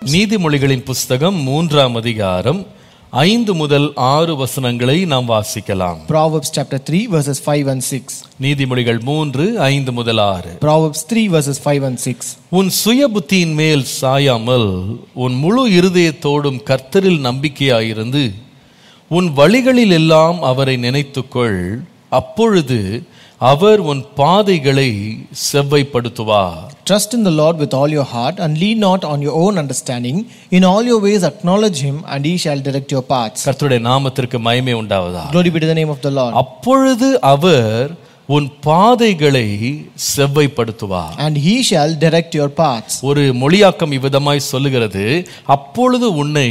நீதிமொழிகளின் புஸ்தகம் மூன்றாம் அதிகாரம் ஐந்து முதல் ஆறு வசனங்களை நாம் வாசிக்கலாம் Proverbs chapter 3, verses 5 and 6. நீதிமொழிகள் மூன்று ஐந்து முதல் ஆறு Proverbs 3, verses 5 and 6. உன் சுய புத்தியின் மேல் சாயாமல் உன் முழு இருதயத்தோடும் கர்த்தரில் நம்பிக்கையாயிருந்து உன் வழிகளில் எல்லாம் அவரை நினைத்துக்கொள் அப்பொழுது அவர் உன் பாதைகளை செவ்வைப்படுத்துவார் Trust in the Lord with all your heart and lean not on your own understanding. In all your ways acknowledge him, and he shall direct your paths. கர்த்தருடைய நாமத்திற்கு மகிமை உண்டாவதா Glory be to the name of the Lord. அப்பொழுது அவர் உன் பாதைகளை செவ்வைப்படுத்துவார் And he shall direct your paths. ஒரு மொழியாக்கம் இவ்விதமாய் சொல்லுகிறது அப்பொழுது உன்னை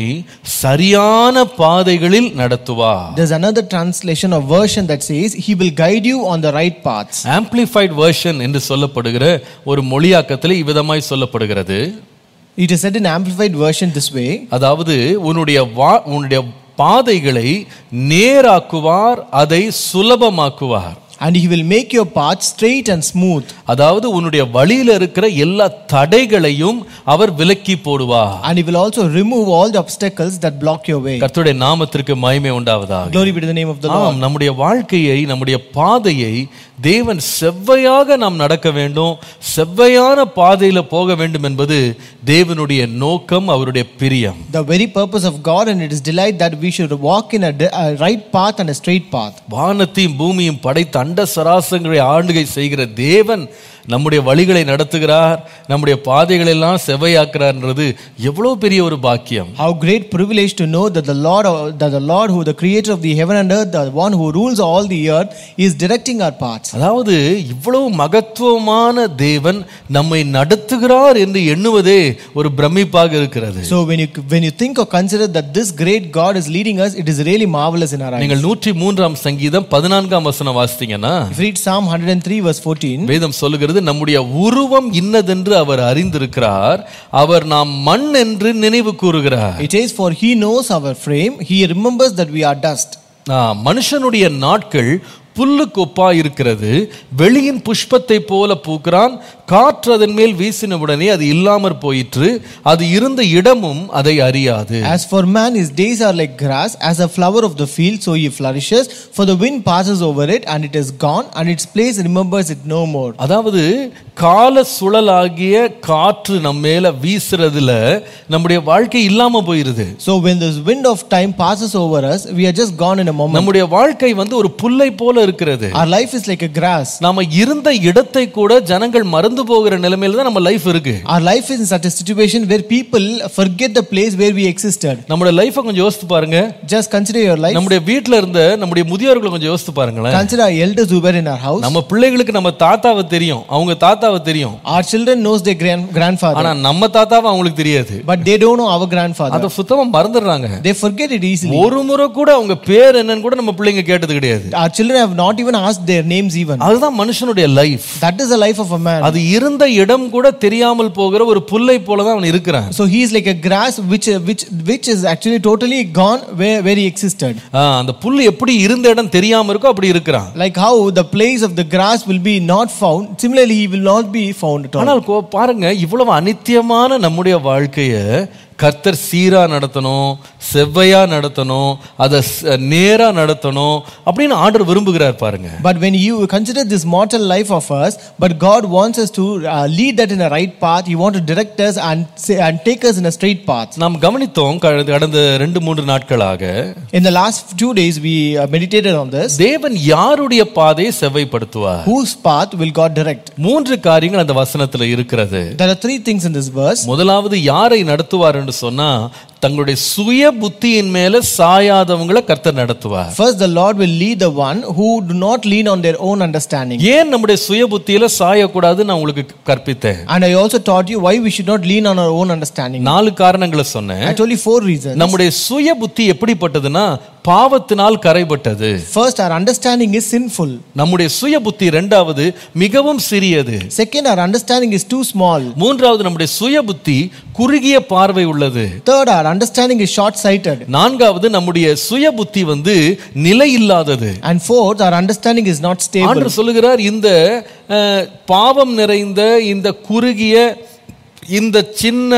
சரியான பாதைகளில் நடத்துவார் There's another translation or version that says, He will guide you on the right paths. Amplified version என்று சொல்லப்படுகிற ஒரு மொழியாக்கத்தில் இவ்விதமாய் சொல்லப்படுகிறது It is said in Amplified version this way அதாவது உன்னுடைய வா உன்னுடைய பாதைகளை நேராக்குவார் அதை சுலபமாக்குவார் And he will make your path straight and smooth. அதாவது உன்னுடைய வழியில இருக்கிற எல்லா தடைகளையும் அவர் விலக்கி போடுவார் And he will also remove all the obstacles that block your way. கர்த்தருடைய நாமத்திற்கு மகிமை உண்டாவதாக Glory be to the name of the Lord. ஆம் நம்முடைய வாழ்க்கையை நம்முடைய பாதையை தேவன் செவ்வையாக நாம் நடக்க வேண்டும் செவ்வையான பாதையில போக வேண்டும் என்பது தேவனுடைய நோக்கம் அவருடைய பிரியம் The very purpose of God and it is delight that we should walk in a, di- a right path and a straight path. வானத்தையும் பூமியும் படைத்த அண்ட சராசங்களை ஆண்டுகை செய்கிற தேவன் நம்முடைய வழிகளை நடத்துகிறார் நம்முடைய பாதைகளை எல்லாம் செவ்வையாக்குறார்ன்றது எவ்வளவு பெரிய ஒரு பாக்கியம் How great privilege to know that the Lord, that the Lord, who the creator of the heaven and earth, the one who rules all the earth, is directing our paths. அதாவது இவ்வளவு மகத்துவமான தேவன் நம்மை நடத்துகிறார் என்று எண்ணுவதே ஒரு பிரமிப்பாக இருக்கிறது So when you when you think or consider that this great God is leading us, it is really marvelous in our eyes. நீங்கள் நூற்றி மூன்றாம் சங்கீதம் பதினான்காம் வசனம் வாசித்தீங்கன்னா If you read Psalm 103 verse 14, வேதம் சொல்லுகிறது நம்முடைய உருவம் இன்னதென்று அவர் அறிந்திருக்கிறார் அவர் நாம் மண் என்று நினைவு கூறுகிறார் it says, "For He knows our frame; He remembers that we are dust." ஆ, மனுஷனுடைய நாட்கள் புல்லுக்கு ஒப்பா இருக்கிறது வெளியின் புஷ்பத்தை போல பூக்கிறான் காற்று அதன் மேல் வீசினவுடனே அது இல்லாமற் போயிற்று அது இருந்த இடமும் அதை அறியாது As for man, his days are like grass, as a flower of the field, so he flourishes. For the wind passes over it, and it is gone, and its place remembers it no more. அதாவது கால சுழலாகிய காற்று நம்ம மேல வீசுறதுல நம்முடைய வாழ்க்கை இல்லாம போயிருது So when this wind of time passes over us, we are just gone in a moment. நம்முடைய வாழ்க்கை வந்து ஒரு புல்லை போல இருக்கிறது Our life is like a grass. நாம இருந்த இடத்தை கூட ஜனங்கள் மறந்து போகிற நிலைமையில தான் நம்ம லைஃப் இருக்கு Our life is in such a situation where people forget the place where we existed. நம்முடைய லைஃபை கொஞ்சம் யோசித்து பாருங்க Just consider your life. நம்முடைய வீட்ல இருந்த நம்முடைய முதியோர்களை கொஞ்சம் யோசித்து பாருங்களேன் Consider our elders who were in our house. நம்ம பிள்ளைகளுக்கு நம்ம தாத்தாவை தெரியும் அவங்க தாத்தாவை தெரியும் Our children knows their grand, grandfather, ஆனா நம்ம தாத்தாவை அவங்களுக்கு தெரியாது but they don't know our grandfather. அதை சுத்தமா மறந்துடுறாங்க They forget it easily. ஒரு முறை கூட அவங்க பேர் என்னன்னு கூட நம்ம பிள்ளைங்க கேட்டது கிடையாது Our children have not even asked their names even. அதுதான் மனுஷனுடைய life That is the life of a man. அது இருந்த இடம் கூட தெரியாமல் போகிற ஒரு புல்லை போல தான் அவன் இருக்கிறான் So he is like a grass which which which is actually totally gone where, where he existed. ஆ, அந்த புல் எப்படி இருந்த இடம் தெரியாம இருக்கோ அப்படி இருக்கிறான் Like how the place of the grass will be not found, similarly he will not be found at all. ஆனால் கோ- பாருங்க இவ்வளவு அனித்தியமான நம்முடைய வாழ்க்கைய கர்த்தர் சீரா நடத்தணும் செவ்வையா நடத்தணும் அதை ச- நேரா நடத்தணும் அப்படின்னு ஆண்டர் விரும்புகிறார் பாருங்க But when you consider this mortal life of us, but God wants us to uh, lead that in a right path. He wants to direct us and say, and take us in a straight path. நாம் கவனித்தோம் கடந்த கடந்த ரெண்டு மூன்று நாட்களாக In the last few days, we uh, meditated on this. தேவன் யாருடைய பாதையை செவ்வைப்படுத்துவார் Whose path will God direct? மூன்று காரியங்கள் அந்த வசனத்துல இருக்கிறது There are three things in this verse. முதலாவது யாரை நடத்துவார் என்று சொன்னா தங்களுடைய சுய புத்தியின் மேல சாயாதவங்களை கர்த்தர் நடத்துவார் First, the Lord will lead the one who do not lean on their own understanding. ஏன் நம்முடைய சுய புத்தியில சாயக்கூடாதுன்னு நான் உங்களுக்கு கற்பித்தேன் And I also taught you why we should not lean on our own understanding. நாலு காரணங்களை சொன்னேன் I told you four reasons. நம்முடைய சுய புத்தி எப்படிப்பட்டதுன்னா பாவத்தினால் கரைபட்டது First, our understanding is sinful. நம்முடைய சுய புத்தி இரண்டாவது மிகவும் சிறியது Second, our understanding is too small. மூன்றாவது நம்முடைய சுய புத்தி குறுகிய பார்வை உள்ளது Third, our understanding is short sighted. நான்காவது நம்முடைய சுய புத்தி வந்து நிலை இல்லாதது And fourth, our understanding is not stable. ஆண்டவர் சொல்லுகிறார் இந்த அஹ், பாவம் நிறைந்த இந்த குறுகிய இந்த சின்ன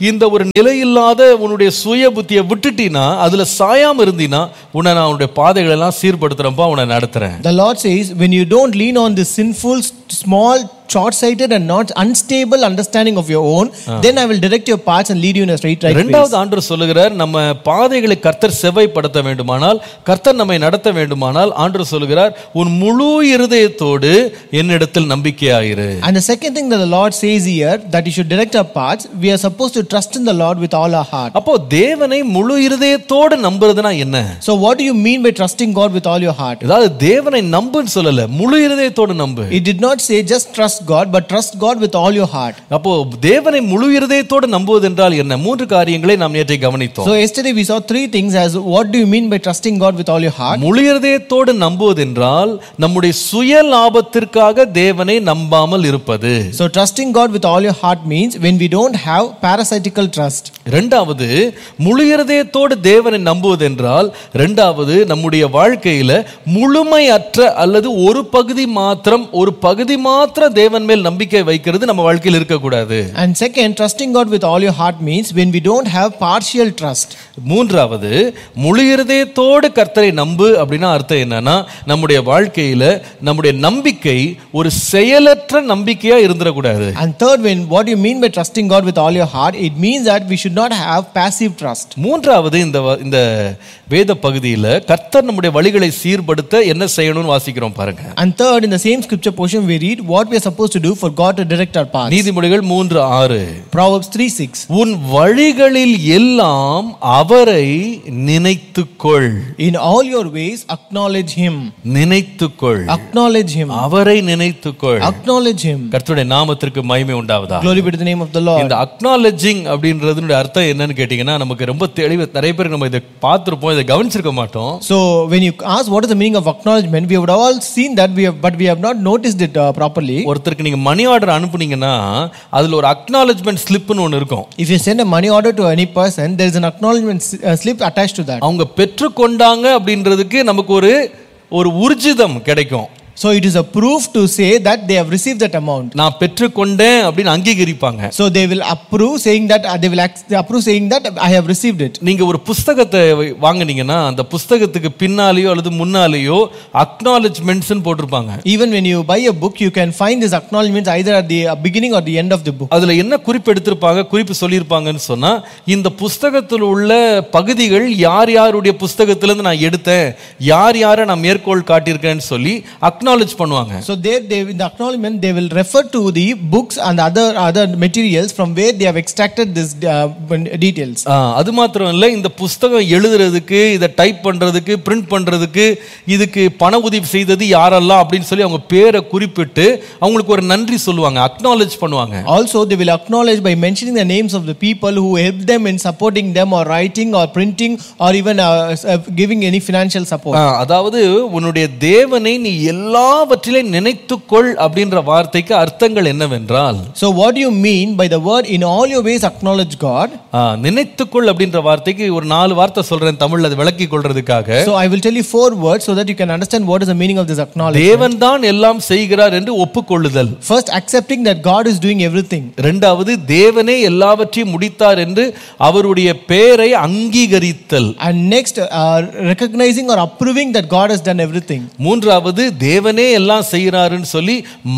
இந்த ஒரு நிலையில்லாத உன்னுடைய சுய புத்தியை விட்டுட்டீனா அதுல சாயாம இருந்தீனா உன்னை நான் உன்னுடைய பாதைகள் எல்லாம் சீர்படுத்துறப்பா உன்னை நடத்துறேன் The Lord says, when you don't lean on the sinful, s- small, short sighted, and not unstable understanding of your own, then I will direct your paths and lead you in a straight right way. இரண்டாவது ஆண்டு சொல்லுகிறார் நம்ம பாதைகளை கர்த்தர் செவ்வாய்ப்படுத்த வேண்டுமானால் கர்த்தர் நம்மை நடத்த வேண்டுமானால் ஆண்டு சொல்லுகிறார் உன் முழு இருதயத்தோடு என்னிடத்தில் நம்பிக்கையாயிரு And the second thing that the Lord says here, that you should direct our paths, we are supposed to trust in the Lord with all our heart. அப்போ தேவனை முழு இருதயத்தோடு நம்புறதுனா என்ன So, what do you mean by trusting God with all your heart? அதாவது தேவனை நம்புன்னு சொல்லல முழு இருதயத்தோடு நம்பு It did not say just trust God, but trust God with all your heart. அப்போ தேவனை முழு இருதயத்தோடு நம்புவது என்றால் என்ன மூன்று காரியங்களை நாம் நேற்றை கவனித்தோம் So, yesterday we saw three things as what do you mean by trusting God with all your heart? முழு இருதயத்தோடு நம்புவது என்றால் நம்முடைய சுய லாபத்திற்காக தேவனை நம்பாமல் இருப்பது So, trusting God with all your heart means when we don't have parasitical trust. இரண்டாவது முழு இருதயத்தோடு தேவனை நம்புவது என்றால் இரண்டாவது நம்முடைய வாழ்க்கையில முழுமையற்ற அல்லது ஒரு பகுதி மாத்திரம் ஒரு பகுதி மாத்திரம் தேவன் மேல் நம்பிக்கை வைக்கிறது நம்ம வாழ்க்கையில் இருக்கக்கூடாது And second, trusting God with all your heart means when we don't have partial trust. மூன்றாவது முழு இருதயத்தோடு கர்த்தரை நம்பு அப்படின்னா அர்த்தம் என்னன்னா நம்முடைய வாழ்க்கையில நம்முடைய நம்பிக்கை ஒரு செயலற்ற நம்பிக்கையா இருந்துடக்கூடாது And third, when what you mean by trusting God with all your heart, it means that we should not have passive trust. மூன்றாவது இந்த வ- இந்த வேத பகுதியில கர்த்தர் நம்முடைய வழிகளை சீர்படுத்த என்ன செய்யணும்னு வாசிக்கிறோம் பாருங்க And third, in the same scripture portion, we read what we are supposed to do for God to direct our paths. நீதிமொழிகள் மூன்று ஆறு Proverbs 3 6. உன் வழிகளில் எல்லாம் அவரை நினைத்துக்கொள் In all your ways, acknowledge Him. நினைத்துக்கொள் Acknowledge Him. அவரை நினைத்துக்கொள் Acknowledge Him. கர்த்தருடைய நாமத்திற்கு மகிமை உண்டாவதா Glory be to the name of the Lord. இந்த அக்னாலஜிங் அப்படின்றதுனுடைய அர்த்தம் என்னன்னு கேட்டீங்கன்னா நமக்கு ரொம்ப தெளிவு நிறைய பேர் நம்ம இதை பார்த்திருப்போம் இதை கவனிச்சிருக்க மாட்டோம் So, when you ask what is the meaning of acknowledgement, we would all seen that, we have, but we have not noticed it uh, properly. ஒருத்தருக்கு நீங்க மணி ஆர்டர் அனுப்புனீங்கன்னா அதுல ஒரு அக்னாலஜ்மெண்ட் ஸ்லிப்னு ஒன்று இருக்கும் If you send a money order to any person, there is an acknowledgement s- uh, slip attached to that. அவங்க பெற்றுக்கொண்டாங்க அப்படின்றதுக்கு நமக்கு ஒரு ஒரு ஊர்ஜிதம் கிடைக்கும் So, it is a proof to say that they have received that amount. நான் பெற்றுக்கொண்டேன் அப்படின்னு அங்கீகரிப்பாங்க So, they will approve saying that, uh, they will ac- they approve saying that I have received it. நீங்க ஒரு புஸ்தகத்தை வாங்குனீங்கன்னா அந்த புஸ்தகத்துக்கு பின்னாலேயோ அல்லது முன்னாலேயோ அக்னாலஜ்மெண்ட்ஸ் போட்டிருப்பாங்க Even when you buy a book, you can find these acknowledgements either at the uh, beginning or the end of the book. அதுல என்ன குறிப்பு எடுத்திருப்பாங்க குறிப்பு சொல்லியிருப்பாங்கன்னு சொன்னா இந்த புஸ்தகத்தில் உள்ள பகுதிகள் யார் யாருடைய புஸ்தகத்திலிருந்து நான் எடுத்தேன் யார் யாரை நான் மேற்கோள் காட்டியிருக்கேன்னு சொல்லி அக்னாலஜ் பண்ணுவாங்க So there, they, in the acknowledgement, they will refer to the books and other other materials from where they have extracted this uh, details. ஆ, அது மாத்திரம் இல்லை இந்த புஸ்தகம் எழுதுறதுக்கு இதை டைப் பண்றதுக்கு பிரிண்ட் பண்றதுக்கு இதுக்கு பண உதவி செய்தது யாரெல்லாம் அப்படின்னு சொல்லி அவங்க பேரை குறிப்பிட்டு அவங்களுக்கு ஒரு நன்றி சொல்லுவாங்க அக்னாலஜ் பண்ணுவாங்க Also, they will acknowledge by mentioning the names of the people who helped them in supporting them or writing or printing or even uh, s- uh, giving any financial support. ஆ, அதாவது உன்னுடைய தேவனை நீ எல்லாவற்றிலையும் நினைத்துக்கொள் அப்படின்ற வார்த்தைக்கு அர்த்தங்கள் என்னவென்றால் So, what do you mean by the word in all your ways acknowledge God? ஆ, நினைத்துக்கொள் அப்படின்ற வார்த்தைக்கு ஒரு நாலு வார்த்தை சொல்றேன் தமிழ்ல அதை விளக்கி கொள்றதுக்காக So, I will tell you four words so that you can understand what is the meaning of this acknowledgement. தேவன் தான் எல்லாம் செய்கிறார் என்று ஒப்புக்கொள்ளுதல் First, accepting that God is doing everything. இரண்டாவது தேவனே எல்லாவற்றையும் முடித்தார் என்று அவருடைய பெயரை அங்கீகரித்தல் And next, uh, recognizing or approving that God has done everything. மூன்றாவது தேவனே எல்லாம் செய்கிறாருன்னு சொல்லி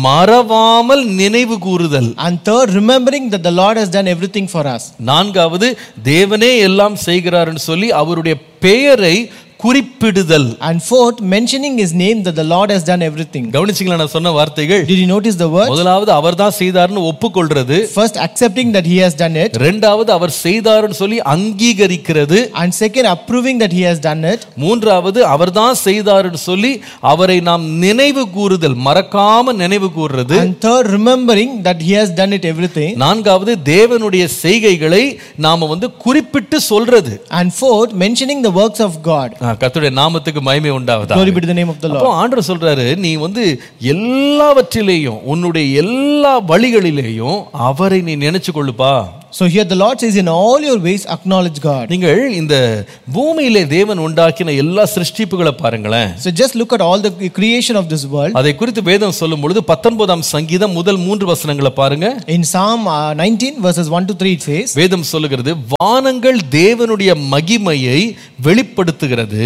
மறவாமல் நினைவு கூறுதல் And third, remembering that the Lord has done everything for us. நான்காவது தேவனே எல்லாம் செய்கிறாருன்னு சொல்லி அவருடைய பெயரை குறிப்பிடுதல் And fourth, mentioning his name that the Lord has done everything. கவனிச்சிங்களா நான் சொன்ன வார்த்தைகள் Did you notice the word? முதலாவது அவர் தான் செய்தார்னு ஒப்புக்கொள்றது First, accepting that he has done it. ரெண்டாவது அவர் செய்தாருன்னு சொல்லி அங்கீகரிக்கிறது And second, approving that he has done it. மூன்றாவது அவர் தான் செய்தாருன்னு சொல்லி அவரை நாம் நினைவு கூறுதல் மறக்காம நினைவு கூறுறது And third, remembering that he has done it everything. நான்காவது தேவனுடைய செய்கைகளை நாம வந்து குறிப்பிட்டு சொல்றது And fourth, mentioning the works of God. ஆ, கர்த்தருடைய நாமத்துக்கு மகிமை உண்டாவதா Glory be to the name of the Lord. அப்போ ஆண்டவர் சொல்றாரு நீ வந்து எல்லாவற்றிலேயும் உன்னுடைய எல்லா வழிகளிலேயும் அவரை நீ நினைச்சு கொள்ளுப்பா So here the Lord says, In all your ways acknowledge God. நீங்கள் இந்த பூமியிலே தேவன் உண்டாக்கின எல்லா சிருஷ்டிப்புகளை பாருங்களேன் So just look at all the creation of this world. அதை குறித்து வேதம் சொல்லும் பொழுது பத்தொன்பதாம் சங்கீதம் முதல் மூன்று வசனங்களை பாருங்க In Psalm uh, 19, verses 1 to 3, it says, வேதம் சொல்லுகிறது வானங்கள் தேவனுடைய மகிமையை வெளிப்படுத்துகிறது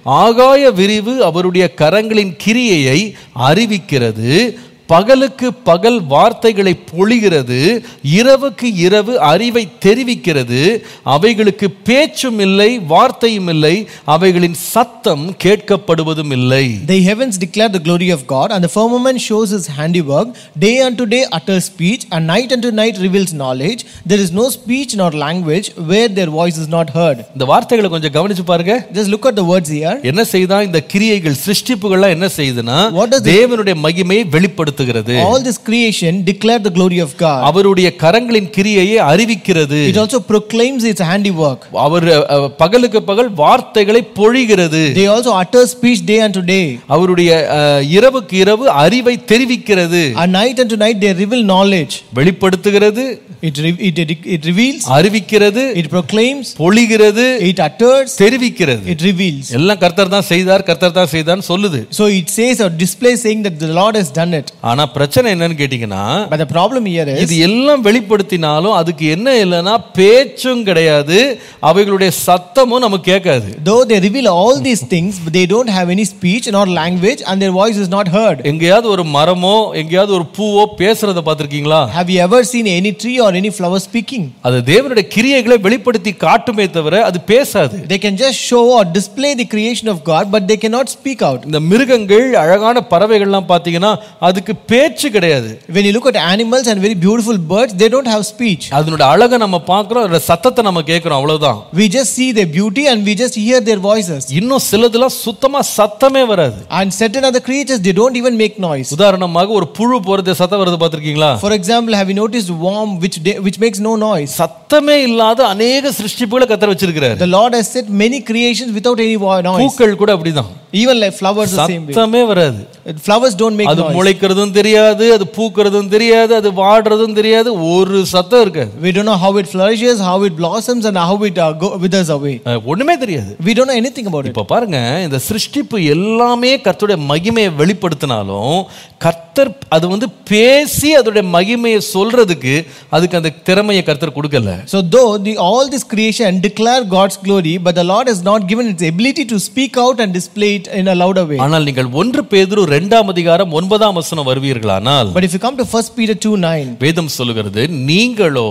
ஆகாய விரிவு அவருடைய கரங்களின் கிரியையை அறிவிக்கிறது பகலுக்கு பகல் வார்த்தைகளை பொழிகிறது இரவுக்கு இரவு அறிவை தெரிவிக்கிறது அவைகளுக்கு பேச்சும் இல்லை வார்த்தையும் இல்லை அவைகளின் சத்தம் கேட்கப்படுவதும் இல்லை The heavens declare the glory of God, and the firmament shows his handiwork. Day unto day utters speech, and night unto night reveals knowledge. There is no speech nor language where their voice is not heard. இந்த வார்த்தைகளை கொஞ்சம் கவனிச்சு பாருங்க Just look at the words here. என்ன செய்தா இந்த கிரியைகள் சிருஷ்டிப்புகள்லாம் என்ன செய்யுதுன்னா What does the- தேவனுடைய மகிமையை வெளிப்படுத்துகிறது All this creation declare the glory of God. அவருடைய கரங்களின் கிரியையை அறிவிக்கிறது It also proclaims its handiwork. அவர் அஹ், பகலுக்கு பகல் வார்த்தைகளை பொழிகிறது They also utter speech day unto day. அவருடைய அஹ், இரவுக்கு இரவு அறிவை தெரிவிக்கிறது And night unto night they reveal knowledge. வெளிப்படுத்துகிறது It, re- it, it, it reveals, அறிவிக்கிறது it proclaims, பொழிகிறது it utters, தெரிவிக்கிறது it reveals. எல்லாம் கர்த்தர் தான் செய்தார் கர்த்தர் தான் செய்தார்னு சொல்லுது So it says or displays saying that the Lord has done it. ஆனா பிரச்சனை என்னன்னு கேட்டீங்கன்னா But the problem here is இது எல்லாம் வெளிப்படுத்தினாலும் அதுக்கு என்ன இல்லைன்னா பேச்சும் கிடையாது அவைகளுடைய சத்தமும் நமக்கு கேட்காது though they reveal all these things, but they don't have any speech nor language and their voice is not heard. எங்கேயாவது ஒரு மரமோ எங்கேயாவது ஒரு பூவோ பேசுறத பார்த்திருக்கீங்களா Have you ever seen any tree or any flower speaking? அது தேவனுடைய கிரியைகளை வெளிப்படுத்தி காட்டுமே தவிர அது பேசாது They can just show or display the creation of God, but they cannot speak out. இந்த மிருகங்கள் அழகான பறவைகள்லாம் பார்த்தீங்கன்னா அதுக்கு பேச்சு கிடையாது When you look at animals and very beautiful birds, they don't have speech. அதனுடைய அழகை நம்ம பார்க்குறோம் அதோட சத்தத்தை நம்ம கேட்குறோம் அவ்வளவுதான் We just see their beauty and we just hear their voices. இன்னும் சிலதுலாம் சுத்தமா சத்தமே வராது And certain other creatures, they don't even make noise. உதாரணமாக ஒரு புழு போறது சத்தம் வருது பார்த்திருக்கீங்களா For example, have you noticed worm which they, which makes no noise? சத்தமே இல்லாத அநேக சிருஷ்டிப்புகளை கத்தர் வச்சிருக்கிறாரு The Lord has set many creations without any vo- noise. பூக்கள் கூட அப்படிதான் Even like flowers, the same way. சத்தமே வராது Flowers don't make அது noise. முளைக்கிறதும் தெரியாது அது பூக்கிறதும் தெரியாது அது வாடுறதும் தெரியாது ஒரு சத்தம் இருக்காது We don't know how it flourishes, how it blossoms, and how it uh, go, withers away. அஹ், ஒண்ணுமே தெரியாது We don't know anything about it. இப்ப பாருங்க இந்த சிருஷ்டிப்பு எல்லாமே கர்த்தருடைய மகிமையை வெளிப்படுத்தினாலும் கர்த்தர் அது வந்து பேசி அதோடைய மகிமையை சொல்றதுக்கு அதுக்கு அந்த திறமையை கர்த்தர் கொடுக்கல So though the, all this creation declare God's glory, but the Lord has not given its ability to speak out and display it in a louder way. ஆனால் நீங்கள் ஒன்று பேதுரு இரண்டாம் அதிகாரம் ஒன்பதாம் வசனம் வருவீர்களானால் But if you come to 1 Peter 2 9, வேதம் சொல்லுகிறது நீங்களோ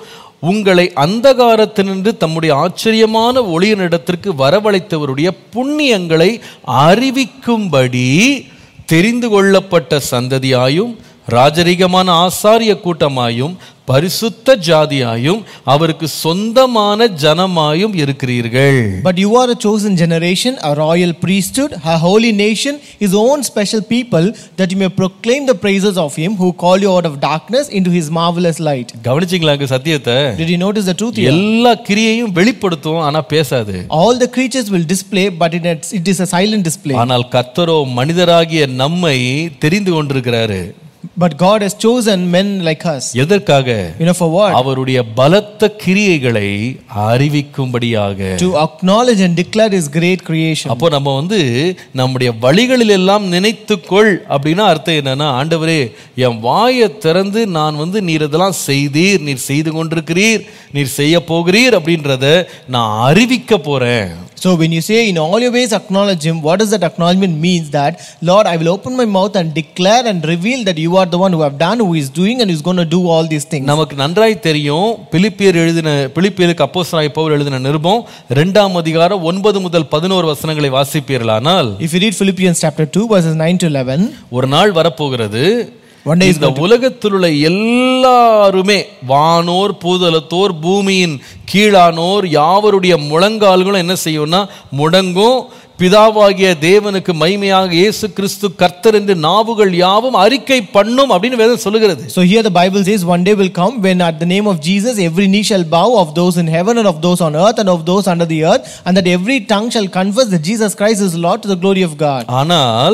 உங்களை அந்தகாரத்தினின்று தம்முடைய ஆச்சரியமான ஒளியினிடத்திற்கு வரவழைத்தவருடைய புண்ணியங்களை அறிவிக்கும்படி தெரிந்து கொள்ளப்பட்ட சந்ததியாயும் ராஜரிகமான ஆசாரிய கூட்டமாயும் பரிசுத்த ஜாதியாயும் அவருக்கு சொந்தமான ஜனமாயும் இருக்கிறீர்கள் but you are a chosen generation, a royal priesthood, a holy nation, his own special people, that you may proclaim the praises of him who called you out of darkness into his marvelous light. கவனிச்சிங்களா அங்க சத்தியத்தை Did you notice the truth here? எல்லா கிரியையும் வெளிப்படுத்தும் ஆனா பேசாது All the creatures will display, but it is, it is a silent display. ஆனால் கர்த்தரோ மனிதராகிய நம்மை தெரிந்து கொண்டிருக்கிறாரு But God has chosen men like us. எதற்காக You know, for what? அவருடைய பலத்த கிரியைகளை அறிவிக்கும்படியாக To acknowledge and declare his great creation. அப்போ நம்ம வந்து நம்முடைய வழிகளில் எல்லாம் நினைத்துக்கொள் அப்படின்னா அர்த்தம் என்னன்னா ஆண்டவரே என் வாயை திறந்து நான் வந்து நீர் இதெல்லாம் செய்தீர் நீர் செய்து கொண்டிருக்கிறீர் நீர் செய்ய போகிறீர் அப்படின்றத நான் அறிவிக்க போறேன் So when you say in all your ways acknowledge him, what does that acknowledgement means? That Lord, I will open my mouth and declare and reveal that you are the one who have done, who is doing, and who is going to do all these things. நமக்கு நன்றாய் தெரியும் பிலிப்பியர் எழுதின பிலிப்பியருக்கு அப்போஸ்தலனாகிய பவுல் எழுதின நிருபம் ரெண்டாம் அதிகாரம் ஒன்பது முதல் பதினோரு வசனங்களை வாசிப்பீர்களானால் If you read Philippians chapter 2, verses 9 to 11, ஒரு நாள் வரப்போகிறது One day is இந்த உலகத்தில் உள்ள எல்லாருமே வானோர் பூதலத்தோர் பூமியின் கீழானோர் யாவருடைய முழங்கால்களும் என்ன செய்யும்னா முடங்கும் பிதாவாகிய தேவனுக்கு மைமையாக இயேசு கிறிஸ்து கர்த்தர் என்று நாவுகள் யாவும் அறிக்கை பண்ணும் அப்படின்னு வேதம் சொல்லுகிறது so here the Bible says, one day will come when at the name of Jesus every knee shall bow of those in heaven and of those on earth and of those under the earth, and that every tongue shall confess that Jesus Christ is Lord to the glory of God. ஆனால்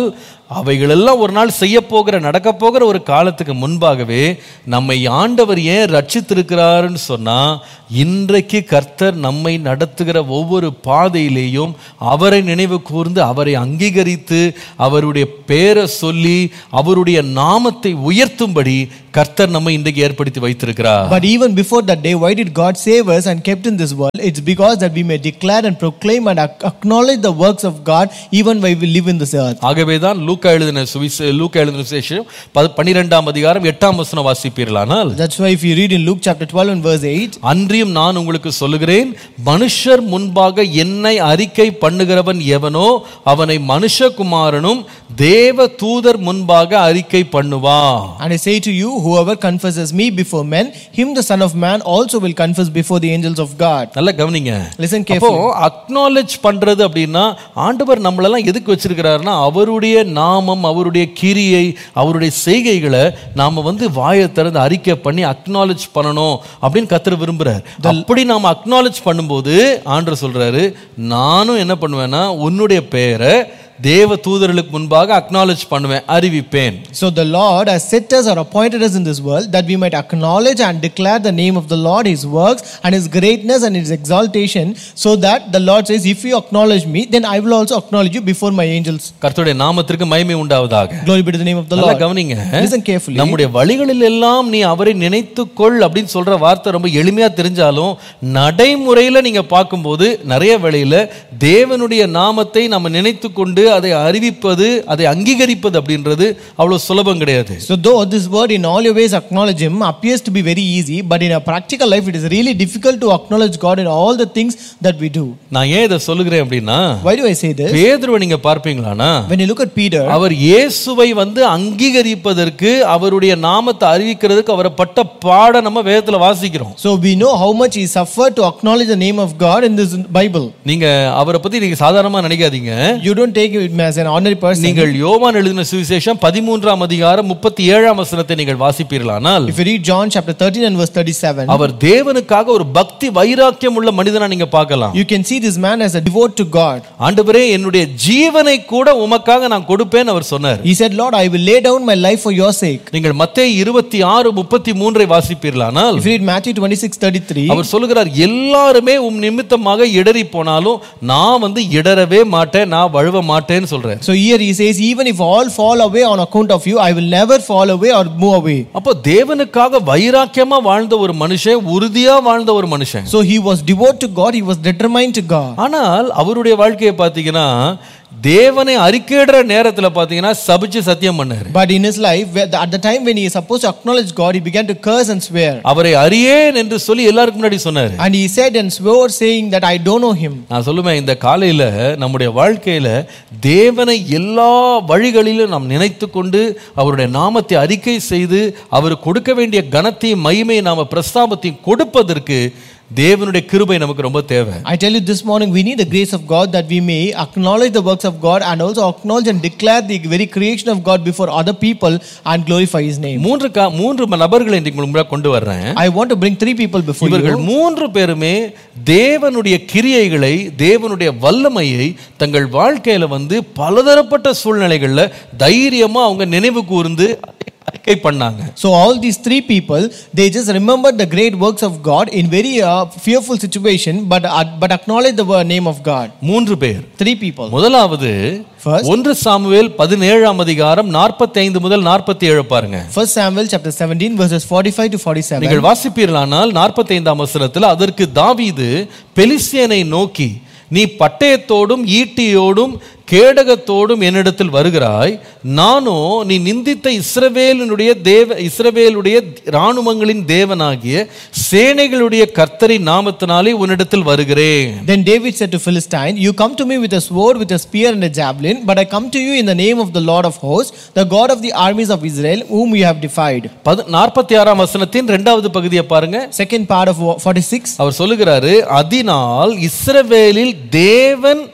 அவைகளெல்லாம் ஒரு நாள் செய்ய போகிற நடக்க போகிற ஒரு காலத்துக்கு முன்பாகவே நம்மை ஆண்டவர் ஏன் ரட்சித்திருக்கிறாருன்னு சொன்னா இன்றைக்கு கர்த்தர் நம்மை நடத்துகிற ஒவ்வொரு பாதையிலேயும் அவரை நினைவு கூர்ந்து அவரை அங்கீகரித்து அவருடைய பேரை சொல்லி அவருடைய நாமத்தை உயர்த்தும்படி கர்த்தர் நம்மை இன்றைக்கு ஏற்படுத்தி வைத்திருக்கிறார் But even before that day, why did God save us and kept in this world? It's because that we may declare and proclaim and ac- acknowledge the works of God even while we live in this earth. ஆகவே தான் லூக்கா எழுதின சுவிசே லூக்கா எழுதின சுவிசேஷம் ப- பன்னிரெண்டாம் அதிகாரம் எட்டாம் வசனம் வாசிப்பீர்களானால் That's why if you read in Luke chapter 12 and verse 8, அன்றியும் நான் உங்களுக்கு சொல்லுகிறேன் மனுஷர் முன்பாக என்னை அறிக்கை பண்ணுகிறவன் எவனோ அவனை மனுஷகுமாரனும் தேவ தூதர் முன்பாக அறிக்கை பண்ணுவா and I say to you, whoever confesses me before men, him the Son of Man also will confess before the angels of God. நல்லா கவனிங்க Listen அப்போ carefully. அக்னாலேஜ் பண்றது அப்படின்னா ஆண்டவர் நம்மளெல்லாம் எதுக்கு வச்சிருக்கிறாருன்னா அவருடைய நாமம் அவருடைய கிரியை அவருடைய செய்கைகளை நாம வந்து வாயை திறந்து அறிக்கை பண்ணி அக்னாலேஜ் பண்ணணும் அப்படின்னு கத்தர் விரும்புறார் அப்படி நாம அக்னாலேஜ் பண்ணும்போது ஆண்டவர் சொல்றாரு நானும் என்ன பண்ணுவேன்னா உன்னுடைய பெயரை தேவ தூதர்களுக்கு முன்பாக அக்னாலேஜ் பண்ணுவேன் அறிவிப்பேன் So the Lord has set us or appointed us in this world that we might acknowledge and declare the name of the Lord, His works, and His greatness and His exaltation, so that the Lord says, If you acknowledge me, then I will also acknowledge you before my angels. கர்த்தருடைய நாமத்திற்கு மகிமை உண்டாவதாக Glory be to the name of the நல்லா Lord. கவனிங்க Listen carefully. நம்முடைய வழிகளில் எல்லாம் நீ அவரை நினைத்துக்கொள் அப்படின்னு சொல்ற வார்த்தை ரொம்ப எளிமையா தெரிஞ்சாலும் நடைமுறையில நீங்க பார்க்கும்போது நிறைய வேளையில தேவனுடைய நாமத்தை நம்ம நினைத்து கொண்டு அதை அறிவிப்பது அதை அங்கீகரிப்பது அப்படின்றது அவ்வளவு சுலபம் கிடையாது So, though this word in all your ways acknowledge Him appears to be very easy, but in a practical life, it is really difficult to acknowledge God in all the things that we do. நான் ஏன் இதை சொல்லுகிறேன் அப்படின்னா Why do I say this? பேதுருவை நீங்க பார்ப்பீங்களானா When you look at Peter, அவர் இயேசுவை வந்து அங்கீகரிப்பதற்கு அவருடைய நாமத்தை அறிவிக்கிறதுக்கு அவரை பட்ட பாட நம்ம வேதத்துல வாசிக்கிறோம் so we know how much He suffered to acknowledge the name of God in this Bible. நீங்க அவரை பத்தி நீங்க சாதாரணமா நினைக்காதீங்க You don't take it as an ordinary person. நீங்கள் யோவான் எழுதின சுவிசேஷம் பதிமூன்றாம் அதிகாரம் முப்பத்தி ஏழாம் வசனத்தை நீங்கள் வாசிப்பீர்களானால் If you read John chapter 13 and verse 37, அவர் தேவனுக்காக ஒரு பக்தி வைராக்கியம் உள்ள மனிதனா நீங்க பார்க்கலாம் you can see this man as a devote to God. ஆண்டவரே என்னுடைய ஜீவனை கூட உமக்காக நான் கொடுப்பேன் அவர் சொன்னார் He said, Lord, I will lay down my life for your sake. நீங்கள் மத்தேயு இருபத்தி ஆறு முப்பத்தி மூன்றை வாசிப்பீர்களானால் If you read Matthew 26 33, அவர் சொல்லுகிறார் எல்லாருமே உம் நிமித்தமாக இடறி போனாலும் நான் வந்து இடறவே மாட்டேன் நான் வழுவ மாட்டேன்னு சொல்றேன் so here he says, Even if all fall away on account of you, I will never fall away or move away. அப்போ தேவனுக்காக வைராக்கியமா வாழ்ந்த ஒரு மனுஷன் உறுதியா வாழ்ந்த ஒரு மனுஷன் So he was devoted to God, he was determined to God. ஆனால் அவருடைய வாழ்க்கையை பார்த்தீங்கன்னா தேவனை அறிக்கையிடுற நேரத்துல பார்த்தீங்கன்னா சபிச்சு சத்தியம் பண்ணாரு But in his life, where- at the time when he is supposed to acknowledge God, he began to curse and swear. அவரை அறியேன் என்று சொல்லி எல்லாருக்கும் முன்னாடி சொன்னாரு And he said and swore, saying that I don't know him. நான் சொல்லுவேன் இந்த காலையில நம்முடைய வாழ்க்கையில தேவனை எல்லா வழிகளிலும் நாம் நினைத்து கொண்டு அவருடைய நாமத்தை அறிக்கை செய்து அவர் கொடுக்க வேண்டிய கனத்தையும் மகிமையை நாம பிரஸ்தாபத்தையும் கொடுப்பதற்கு தேவனுடைய கிருபை நமக்கு ரொம்ப தேவை I tell you this morning, we need the grace of God that we may acknowledge the works of God and also acknowledge and declare the very creation of God before other people and glorify His name. மூன்று கா மூன்று நபர்களை இன்றைக்கு உங்களுக்கு முன்னாடி கொண்டு வர்றேன் I want to bring three people before இவர்கள் you. மூன்று பேருமே தேவனுடைய கிரியைகளை தேவனுடைய வல்லமையை தங்கள் வாழ்க்கையில வந்து பலதரப்பட்ட சூழ்நிலைகள்ல தைரியமா அவங்க நினைவு கூர்ந்து அறிக்கை பண்ணாங்க So all these three people, they just remembered the great works of God in very uh, fearful situation, but uh, but acknowledge the word- name of God. மூன்று பேர் Three people. முதலாவது First, ஒன்று சாமுவேல் பதினேழாம் அதிகாரம் நாற்பத்தி ஐந்து முதல் நாற்பத்தி ஏழு பாருங்க First Samuel chapter 17 verses 45 to 47. நீங்கள் வாசிப்பீர்களானால் நாற்பத்தி ஐந்தாம் வசனத்தில் அதற்கு தாவீது பெலிஸ்தியனை நோக்கி நீ பட்டயத்தோடும் ஈட்டியோடும் கேடகத்தோடும் என்னிடத்தில் வருகிறாய் நானோ நீ நிந்தித்த இஸ்ரவேலினுடைய தேவ இஸ்ரவேலுடைய இராணுவங்களின் தேவனாகிய சேனைகளுடைய கர்த்தரின் நாமத்தினாலே உன்னிடத்தில் வருகிறேன் Then David said to Philistine, You come to me with a sword, with a spear and a javelin, but I come to you in the name of the Lord of hosts, the God of the armies of Israel, whom you have defied. பது நாற்பத்தி ஆறாம் வசனத்தின் இரண்டாவது பகுதியை பாருங்க Second part of 46. அவர் சொல்லுகிறாரு அதனால் இஸ்ரவேலில் தேவன்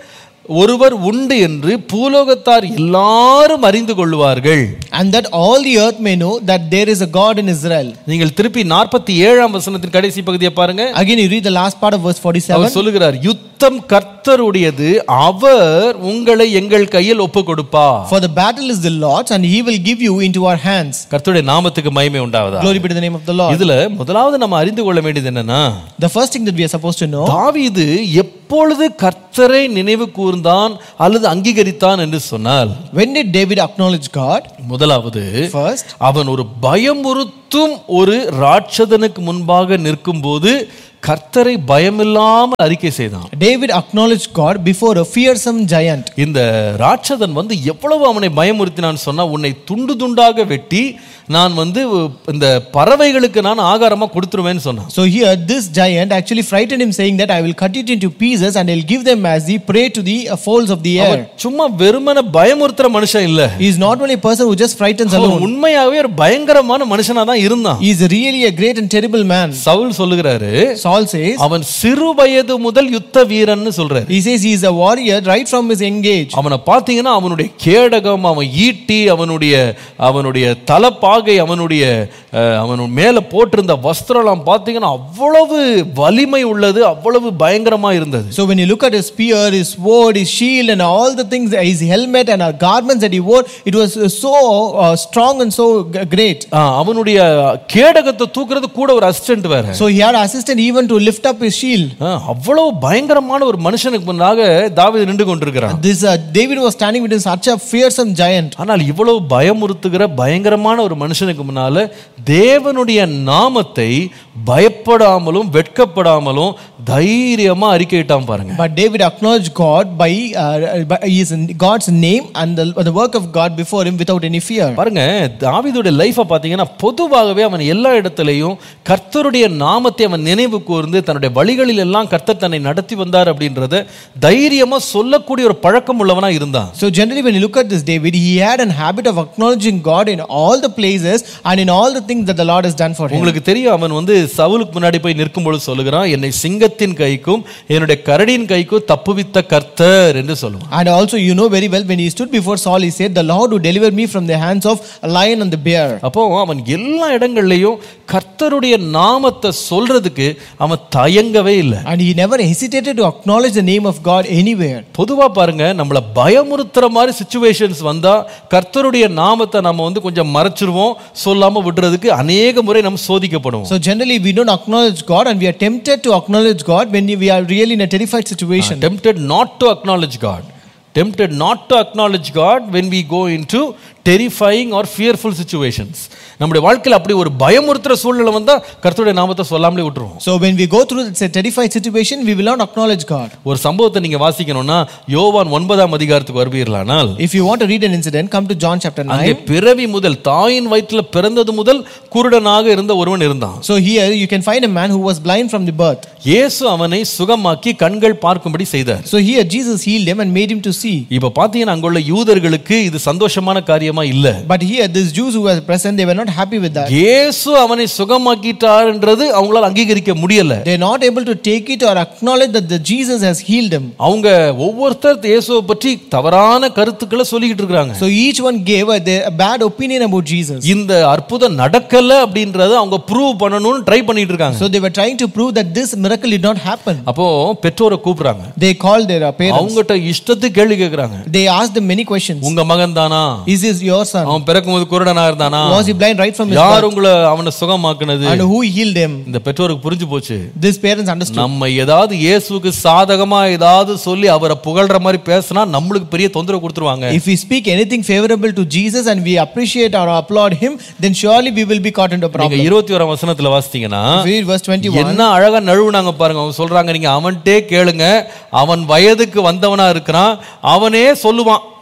ஒருவர் உண்டு என்று பூலோகத்தார் எல்லாரும் அறிந்து கொள்வார்கள் And that all the earth may know that there is a God in Israel. நீங்கள் திருப்பி நாற்பத்தி ஏழாம் வசனத்தின் கடைசி பகுதியை பாருங்க Again, you read the last part of verse 47. அவர் சொல்லுகிறார் யுத்தம் கர்த்தருடையது அவர் உங்களை எங்கள் கையில் ஒப்பு கொடுப்பா For the battle is the Lord's, and he will give you into our hands. கர்த்தருடைய நாமத்துக்கு மகிமை உண்டாவதா Glory be to the name of the Lord. இதுல முதலாவது நம்ம அறிந்து கொள்ள வேண்டியது என்னன்னா The first thing that we are supposed to know தாவீது எப்பொழுது கர்த்தரை நினைவு கூர்ந்தான் அல்லது அங்கீகரித்தான் என்று சொன்னால் when did David acknowledge God? முதலாவது First, அவன் ஒரு பயமுறுத்தும் ஒரு ராட்சதனுக்கு முன்பாக நிற்கும்போது கர்த்தரை பயமில்லாமல் அறிக்கை செய்தான் David acknowledged God before a fearsome giant. இந்த ராட்சதன் வந்து எவ்வளவு அவனை பயமுறுத்தினான்னு சொன்னா உன்னை துண்டு துண்டாக வெட்டி நான் வந்து இந்த பறவைகளுக்கு நான் ஆகாரமா கொடுத்துருவேன்னு சொன்னான் So here, this giant actually frightened him, saying that I will cut it into pieces and I'll give them as the prey to the uh, fowls of the அவன் air. சும்மா வெறுமன பயமுறுத்துற மனுஷன் இல்ல He is not only a person who just frightens அவன் alone, உண்மையாவே ஒரு பயங்கரமான மனுஷனா தான் இருந்தான் he is really a great and terrible man. Saul சொல்லுகிறாரு Saul says, அவன் சிறு வயது முதல் யுத்த வீரன்னு சொல்றாரு he says he is a warrior right from his young age. அவனை பார்த்தீங்கன்னா அவனுடைய கேடகம் அவன் ஈட்டி அவனுடைய அவனுடைய தலப்பாகை அவனுடைய அஹ், அவன் மேல போட்டிருந்த வஸ்திரம்லாம் பார்த்தீங்கன்னா அவ்வளவு வலிமை உள்ளது அவ்வளவு பயங்கரமா இருந்தது So when you look at his spear, his sword, his shield, and all the things, his helmet and uh, garments that he wore, it was uh, so uh, strong and so g- great. ஆ, அவனுடைய கேடகத்தை தூக்குறது கூட ஒரு assistant வேற So he had assisted even to lift up his shield. ஆ, அவ்வளவு பயங்கரமான ஒரு மனுஷனுக்கு முன்னாக தாவீது நின்று கொண்டிருக்கிறான் This uh, David was standing between such a fearsome giant. ஆனால் இவ்வளவு பயமுறுத்துகிற பயங்கரமான ஒரு மனுஷனுக்கு முன்னால தேவனுடைய நாமத்தை பயப்படாமலும் வெட்கப்படாமலும் தைரியமா அறிக்கையிட்டான் பாருங்க But David acknowledged God by, uh, by his God's name and the, the work of God before him without any fear. பாருங்க தாவீதுடைய லைஃபை பார்த்தீங்கன்னா பொதுவாகவே அவன் எல்லா இடத்துலையும் கர்த்தருடைய நாமத்தை அவன் நினைவு கூர்ந்து தன்னுடைய வழிகளில் எல்லாம் கர்த்தர் தன்னை நடத்தி வந்தார் அப்படின்றத தைரியமா சொல்லக்கூடிய ஒரு பழக்கம் உள்ளவனா இருந்தான் So generally when you look at this David, he had an habit of acknowledging God in all the places and in all the things that the Lord has done for him. உங்களுக்கு தெரியும் அவன் வந்து சவுலுக்கு முன்னாடி போய் நிற்கும் பொழுது சொல்லுகிறான் என்னை சிங்கத்தின் கைக்கும் என்னுடைய கரடியின் கைக்கும் தப்புவித்த கர்த்தர் என்று சொல்லுவான் And also, you know very well, when he stood before Saul, he said, The Lord who delivered me from the hands of a lion and the bear. அப்போ அவன் எல்லா இடங்கள்லையும் கர்த்தருடைய நாமத்தை சொல்றதுக்கு அவன் தயங்கவே இல்லை And he never hesitated to acknowledge the name of God anywhere. பொதுவா பாருங்க நம்மள பயமுறுத்துற மாதிரி சுச்சுவேஷன்ஸ் வந்தா கர்த்தருடைய நாமத்தை நம்ம வந்து கொஞ்சம் மறைச்சிருவோம் சொல்லாம விடுறதுக்கு அநேக முறை நம்ம சோதிக்கப்படுவோம் So, generally, we don't acknowledge God and we are tempted to acknowledge God when we are really in a terrified situation. tempted not to acknowledge God tempted not to acknowledge God when we go into terrifying or fearful situations நம்முடைய வாழ்க்கையில் அப்படி ஒரு பயமுறுத்துற சூழ்நிலை வந்தா கர்த்தருடைய நாமத்தை சொல்லாமலே விட்டுருவோம் So, when we go through this terrified situation, we will not acknowledge God. ஒரு சம்பவத்தை நீங்க வாசிக்கணும்னா யோவான் ஒன்பதாம் அதிகாரத்துக்கு வருவீர்களானால் If you want to read an incident, come to John chapter 9. அங்கே பிறவி முதல் தாயின் வயிற்றுல பிறந்தது முதல் குருடனாக இருந்த ஒருவன் இருந்தான் So, here you can find a man who was blind from the birth. இயேசு அவனை சுகமாக்கி கண்கள் பார்க்கும்படி செய்தார் So, here Jesus healed him and made him to see. இப்ப பாத்தீங்கன்னா அங்குள்ள யூதர்களுக்கு இது சந்தோஷமான காரியமா இல்ல But here, these Jews who were present, they were not happy with that. இயேசு அவனை சுகமாக்கிட்டார்ன்றது அவங்களால அங்கீகரிக்க முடியல They're not able to take it or acknowledge that the Jesus has healed him. அவங்க ஒவ்வொருத்தர் இயேசுவை பற்றி தவறான கருத்துக்களை சொல்லிக்கிட்டு இருக்காங்க So each one gave a, a bad opinion about Jesus. இந்த அற்புதம் நடக்கல அப்படின்றத அவங்க ப்ரூவ் பண்ணணும்னு ட்ரை பண்ணிட்டு இருக்காங்க So they were trying to prove that this miracle did not happen. அப்போ பெற்றோரை கூப்பிடுறாங்க They called their uh, parents. அவங்ககிட்ட இஷ்டத்துக்கு கேள்வி கேட்கறாங்க They asked them many questions. உங்க மகன் தானா Is this your son? அவன் பிறக்கும் போது குருடனா இருந்தானா Was he blind right from his யார் birth? உங்களை அவனை சுகமாக்குனது And who healed him? இந்த பெற்றோருக்கு புரிஞ்சு போச்சு These parents understood. நம்ம ஏதாவது இயேசுவுக்கு சாதகமா ஏதாவது சொல்லி அவரை புகழ்ற மாதிரி பேசினா நம்மளுக்கு பெரிய தொந்தரவு கொடுத்துருவாங்க If we speak anything favorable to Jesus and we appreciate or applaud him, then surely we will be caught into a நீங்க problem. இருபத்தி ஓராம் வசனத்துல வாசித்தீங்கன்னா If we read verse 21, என்ன அழகா நழுவுனாங்க பாருங்க அவங்க சொல்றாங்க நீங்க அவன்கிட்டே கேளுங்க அவன் வயதுக்கு வந்தவனா இருக்கிறான் அவனே சொல்லுவான்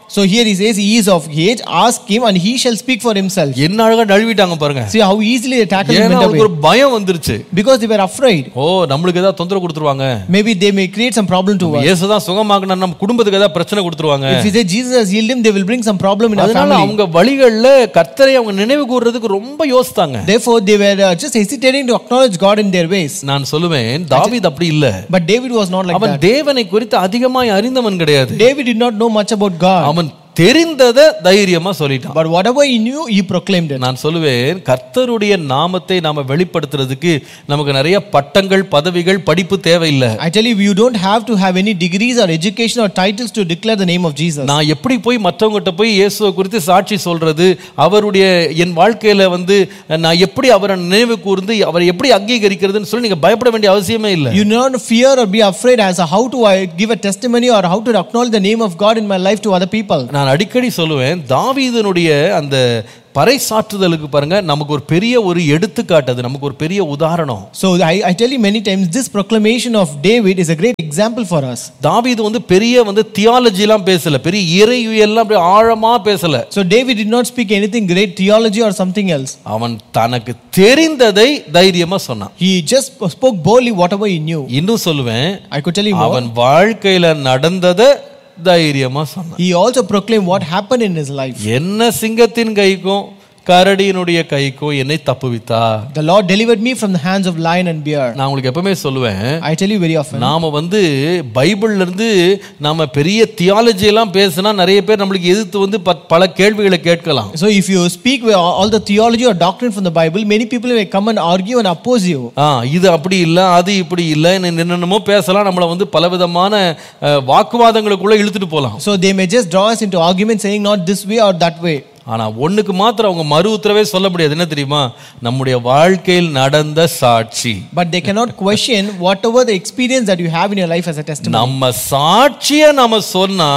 So here he says he is of age, ask him and he shall speak for himself. என்ன அழகா நழுவிட்டாங்க பாருங்க See how easily they tackle him ஏன்னா went அவங்களுக்கு away. ஒரு பயம் வந்துருச்சு Because they were afraid. ஓ நம்மளுக்கு ஏதாவது தொந்தரவு கொடுத்துருவாங்க Maybe they may create some problem to us. இயேசுதான் சுகமாக்குனா நம்ம குடும்பத்துக்கு ஏதாவது பிரச்சனை கொடுத்துருவாங்க If we say Jesus has healed him, they will bring some problem in our அதனால family. அவங்க வழிகள்ல கர்த்தரை அவங்க நினைவு கூறுறதுக்கு ரொம்ப யோசித்தாங்க Therefore, they were uh, just hesitating to acknowledge God in their ways. நான் சொல்லுவேன் தாவீது அப்படி இல்ல But David was not like அவன் that. தேவனை குறித்து அதிகமாய் அறிந்தவன் கிடையாது David did not know much about God. அவன் தெரிந்ததை தைரியமா சொல்லிட்டான் But whatever he knew, he proclaimed it. நான் சொல்லுவேன் கர்த்தருடைய நாமத்தை நாம வெளிப்படுத்துறதுக்கு நமக்கு நிறைய பட்டங்கள் பதவிகள் படிப்பு தேவையில்லை I tell you, you don't have to have any degrees or education or titles to declare the name of Jesus. நான் எப்படி போய் மற்றவங்ககிட்ட போய் இயேசுவை குறித்து சாட்சி சொல்றது அவருடைய என் வாழ்க்கையில வந்து நான் எப்படி அவரை நினைவு கூர்ந்து அவரை எப்படி அங்கீகரிக்கிறதுன்னு சொல்லி நீங்க பயப்பட வேண்டிய அவசியமே இல்லை You do not fear or be afraid as to how to I give a testimony or how to acknowledge the name of God in my life to other people. நான் அடிக்கடி சொல்லுவேன் தாவீதனுடைய அந்த பறைசாற்றுதலுக்கு பாருங்க நமக்கு ஒரு பெரிய ஒரு எடுத்துக்காட்டு அது நமக்கு ஒரு பெரிய உதாரணம் So I, I tell you many times, this proclamation of David is a great example for us. தாவீது வந்து பெரிய வந்து தியாலஜிலாம் பேசல பெரிய இறையுயெல்லாம் அப்படி ஆழமா பேசல So David did not speak anything great theology or something else. அவன் தனக்கு தெரிந்ததை தைரியமா சொன்னான் He just spoke boldly whatever he knew. இன்னும் சொல்லுவேன் I could tell you more. அவன் வாழ்க்கையில நடந்ததை தைரியமா சொன்னான் He also proclaimed what happened in his life. என்ன சிங்கத்தின் கைக்கும் கரடியினுடைய கைக்கும் என்னை தப்புவித்தா The Lord delivered me from the hands of lion and bear. நான் உங்களுக்கு எப்பவுமே சொல்லுவேன் I tell you very often. நாம வந்து பைபிள்ல இருந்து நாம பெரிய தியாலஜி எல்லாம் பேசினா நிறைய பேர் நம்மளுக்கு எதிர்த்து வந்து ப- பல கேள்விகளை கேட்கலாம் So if you speak with all all the theology or doctrine from the Bible, many people may come and argue and oppose you. ஆ இது அப்படி இல்லை அது இப்படி இல்லை என்னென்னமோ பேசலாம் நம்மளை வந்து பலவிதமான அஹ், வாக்குவாதங்களுக்குள்ள இழுத்துட்டு போகலாம் So they may just draw us into argument saying not this way or that way. ஆனா ஒண்ணுக்கு மாத்திரம் அவங்க மறு உத்தரவே சொல்ல முடியாது என்ன தெரியுமா நம்முடைய வாழ்க்கையில் நடந்த சாட்சி But they cannot question whatever the experience that you have in your life as a testimony. நம்ம சாட்சிய நம்ம சொன்னா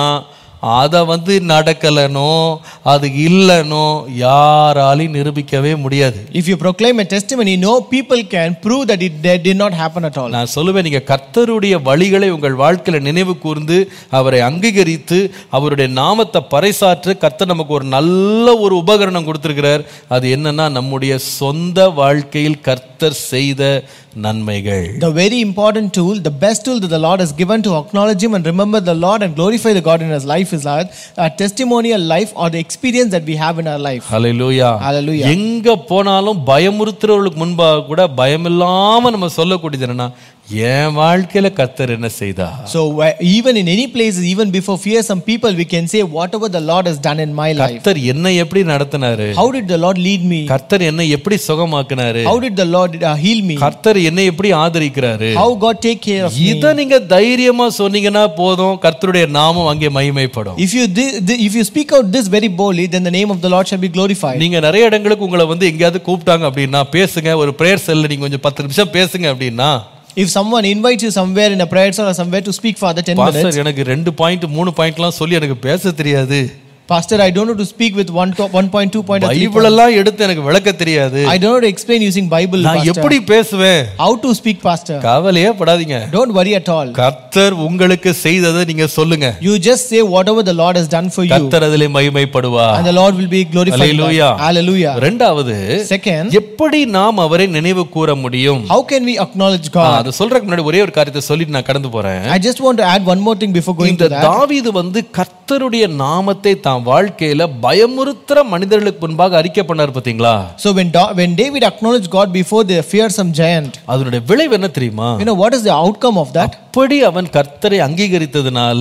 அதை வந்து நடக்கலனோ அது இல்லைனோ யாராலையும் நிரூபிக்கவே முடியாது If you proclaim a testimony, no people can prove that it that did not happen at all. நான் சொல்லுவேன் நீங்க கர்த்தருடைய வழிகளை உங்கள் வாழ்க்கையில நினைவு கூர்ந்து அவரை அங்கீகரித்து அவருடைய நாமத்தை பறைசாற்ற கர்த்தர் நமக்கு ஒரு நல்ல ஒரு உபகரணம் கொடுத்திருக்கிறார் அது என்னன்னா நம்முடைய சொந்த வாழ்க்கையில் கர்த்தர் செய்த நன்மைகள் The very important tool, the best tool that the Lord has given to acknowledge Him and remember the Lord and glorify the God in His life is our, our testimonial life or the experience that we have in our life. Hallelujah Hallelujah. எங்க போனாலும் பயமுறுத்துறவர்களுக்கு முன்பாக கூட பயமில்லாம நம்ம சொல்லக்கூடியது என்னன்னா என் வாழ்க்கையில கர்த்தர் என்ன செய்தா So where- even in any places, even before fear, some people we can say whatever the Lord has done in my life. கர்த்தர் என்னை எப்படி நடத்தினாரு How did the Lord lead me? கர்த்தர் என்னை எப்படி சுகமாக்குனாரு How did the Lord uh, heal me? கர்த்தர் என்னை எப்படி ஆதரிக்கிறாரு How God take care of me? இத நீங்க தைரியமா சொன்னீங்கன்னா போதும் கர்த்தருடைய நாமம் அங்கே மகிமைப்படும் If you thi- thi- if you speak out this very boldly, then the name of the Lord shall be glorified. நீங்க நிறைய இடங்களுக்கு உங்களை வந்து எங்கேயாவது கூப்பிட்டாங்க அப்படின்னா பேசுங்க ஒரு பிரேயர் செல்ல நீங்க கொஞ்சம் பத்து நிமிஷம் பேசுங்க அப்படின்னா If someone invites you somewhere in a prayer cell or somewhere to speak for the 10 minutes, pastor எனக்கு ரெண்டு பாயிண்ட் மூணு பாயிண்ட்லாம் சொல்லி எனக்கு பேச தெரியாது Pastor, I don't know to speak with one, to, 1.2 point or 3 Bible எல்லாம் எடுத்து எனக்கு விளக்க தெரியாது I don't know to explain using Bible, நான் Pastor. எப்படி பேசுவேன் How to speak, Pastor? கவலையே படாதீங்க Don't worry at all. கர்த்தர் உங்களுக்கு செய்ததை நீங்க சொல்லுங்க You just say whatever the Lord has done for you, கர்த்தர் அதிலே மகிமைப்படுவா and the Lord will be glorified. in that. Hallelujah. Hallelujah. ரெண்டாவது Second, எப்படி நாம் அவரை நினைவு கூற முடியும் how can we acknowledge ah, God? அது சொல்றதுக்கு முன்னாடி ஒரே ஒரு காரியத்தை சொல்லிட்டு நான் கடந்து போறேன் I just want to add one more thing before going இந்த to that. தாவீது வந்து கர்த்தருடைய நாமத்தை தான் வாழ்க்கையில பயமுறுத்துற மனிதர்களுக்கு முன்பாக அறிக்கை பண்ணார் பாத்தீங்களா So when, Da- when David acknowledged God before the fearsome giant, அதனுடைய விளைவு என்ன தெரியுமா you know what is the outcome of that? அப்படி அவன் கர்த்தரை அங்கீகரித்ததுனால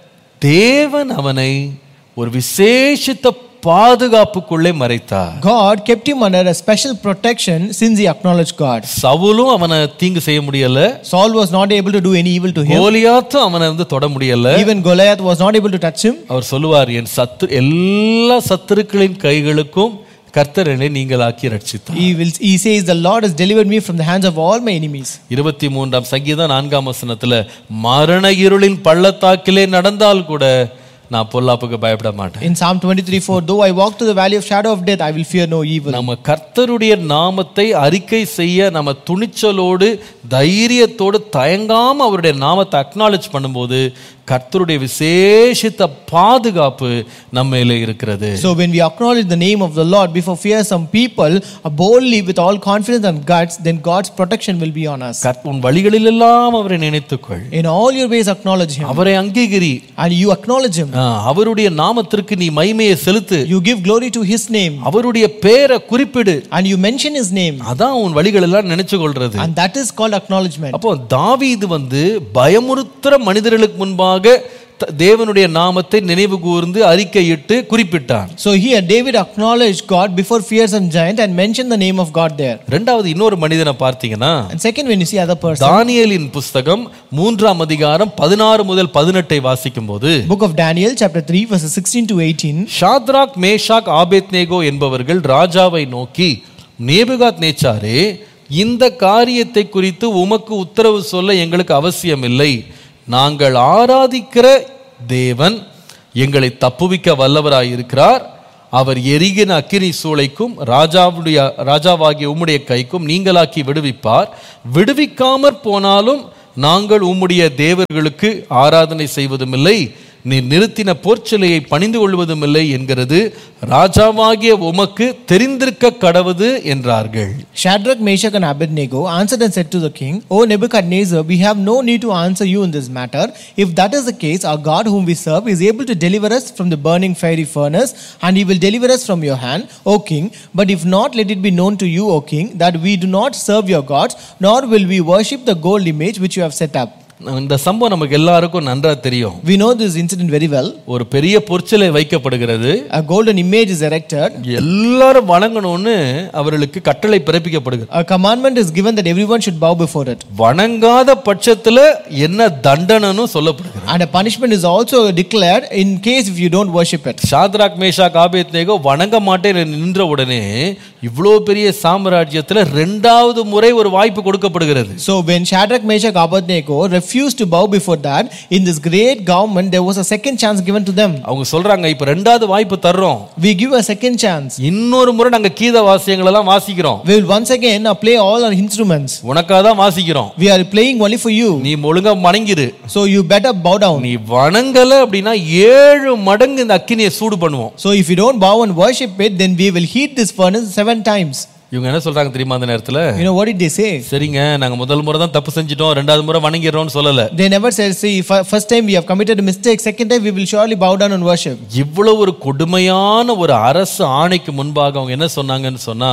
தேவன் அவனை ஒரு விசேஷித்த பாதுகாப்புக்குள்ளே மறைத்தார் God kept him under a special protection since he acknowledged God. சவுலும் அவனை தீங்கு செய்ய முடியல Saul was not able to do any evil to him. கோலியாத்தும் அவனை வந்து தொட முடியல Even Goliath was not able to touch him. அவர் சொல்லுவார் என் சத்து எல்லா சத்துருக்களின் கைகளுக்கும் கர்த்தர் என்னை நீங்களாக்கி ரட்சித்தார் He will. He says, "The Lord has delivered me from the hands of all my enemies." இருபத்தி மூன்றாம் சங்கீதம் நான்காம் வசனத்துல மரண இருளின் பள்ளத்தாக்கிலே நடந்தால் கூட நான் பொல்லாப்புக்கு பயப்பட மாட்டேன் In Psalm 23 4, though I walk through the valley of shadow of death, I will fear no evil. நம்ம கர்த்தருடைய நாமத்தை அறிக்கை செய்ய நம்ம துணிச்சலோடு தைரியத்தோடு தயங்காம அவருடைய நாமத்தை அக்னாலேஜ் பண்ணும்போது கர்த்தருடைய விசேஷித்த பாதுகாப்பு நம்ம மேலே இருக்கிறது So when we acknowledge the name of the Lord before fear some people uh, boldly with all confidence and guts, then God's protection will be on us. கர்த்த- உன் வழிகளிலெல்லாம் அவரை நினைத்துக்கொள் In all your ways acknowledge Him அவரை அங்கீகரி and you acknowledge Him. ஆ, அவருடைய நாமத்திற்கு நீ மைமையை செலுத்து You give glory to His name அவருடைய பேரை குறிப்பிடு and you mention His name அதான் உன் வழிகளெல்லாம் நினைச்சு கொள்றது and that is called acknowledgement. அப்போ தாவீது வந்து பயமுறுத்துற மனிதர்களுக்கு முன்பாக த- தேவனுடைய நாமத்தை நினைவு கூர்ந்து அறிக்கையிட்டு குறிப்பிட்டான் So here David acknowledged God before fearsome giant and mentioned the name of God there. ரெண்டாவது இன்னொரு மனிதனை பார்த்தீங்கன்னா And second, when you see other person, தானியேலின் புஸ்தகம் மூன்றாம் அதிகாரம் பதினாறு முதல் பதினெட்டை வாசிக்கும் போது book of Daniel, chapter 3, verses 16 to 18. Shadrach Meshach Abednego என்பவர்கள் ராஜாவை நோக்கி நேபுகாத் நேச்சாரே இந்த காரியத்தை குறித்து உமக்கு உத்தரவு சொல்ல எங்களுக்கு அவசியமில்லை நாங்கள் ஆராதிக்கிற தேவன் எங்களை தப்புவிக்க வல்லவராயிருக்கிறார் அவர் எரிகின அக்கினி சூளைக்கும் ராஜாவுடைய ராஜாவாகிய உம்முடைய கைக்கும் நீங்களாக்கி விடுவிப்பார் விடுவிக்காமற் போனாலும் நாங்கள் உம்முடைய தேவர்களுக்கு ஆராதனை செய்வதுமில்லை நீ நிறுத்தின போர்ச்சிலையை பணிந்து கொள்வதும் இல்லை என்கிறது ராஜாவாகிய உமக்கு தெரிந்திருக்க கடவுது என்றார்கள் Shadrach, Meshach, and Abednego answered and said to the king, O Nebuchadnezzar, we have no need to answer you in this matter. If that is the case, our God, whom we serve, is able to deliver us from the burning fiery furnace, and he will deliver us from your hand, O king. But if not, let it be known to you, O king, that we do not serve your gods, nor will we worship the gold image which you have set up. இந்த சம்பவம் நமக்கு எல்லாருக்கும் நன்றா தெரியும் We know this incident very well. ஒரு பெரிய பொற்சிலை வைக்கப்படுகிறது A golden image is erected. எல்லாரும் வணங்கணும்னு அவர்களுக்கு கட்டளை பிறப்பிக்கப்படுகிறது A commandment is given that everyone should bow before it. வணங்காத பட்சத்துல என்ன தண்டனைன்னு சொல்லப்படுகிறது And a punishment is also declared in case if you don't worship it. Shadrach Meshach Abednego வணங்க மாட்டேன் என்று நின்ற உடனே இவ்வளோ பெரிய சாம்ராஜ்யத்துல ரெண்டாவது முறை ஒரு வாய்ப்பு கொடுக்கப்படுகிறது So when Shadrach, Meshach, Abednego refused to bow before that, in this great government, there was a second chance given to them. அவங்க சொல்றாங்க இப்ப ரெண்டாவது வாய்ப்பு தர்றோம் We give a second chance. இன்னொரு முறை நாங்க கீத வாசியங்கள் எல்லாம் வாசிக்கிறோம் We will once again uh, play all our instruments. உனக்காக தான் வாசிக்கிறோம் We are playing only for you. நீ ஒழுங்கா வணங்கிரு So you better bow down. நீ வணங்கல அப்படின்னா ஏழு மடங்கு இந்த அக்கினியை சூடு பண்ணுவோம் So if you don't bow and worship it, then we will heat this furnace seven times. இவங்க என்ன சொல்றாங்க தெரியுமா அந்த நேரத்துல You know what did they say? சரிங்க நாங்க முதல் முறை தான் தப்பு செஞ்சிட்டோம் ரெண்டாவது முறை வணங்கிடுறோம்னு சொல்லல They never said, see, fir- first time we have committed a mistake, second time we will surely bow down and worship. இவ்வளவு ஒரு கொடுமையான ஒரு அரசு ஆணைக்கு முன்பாக அவங்க என்ன சொன்னாங்கன்னு சொன்னா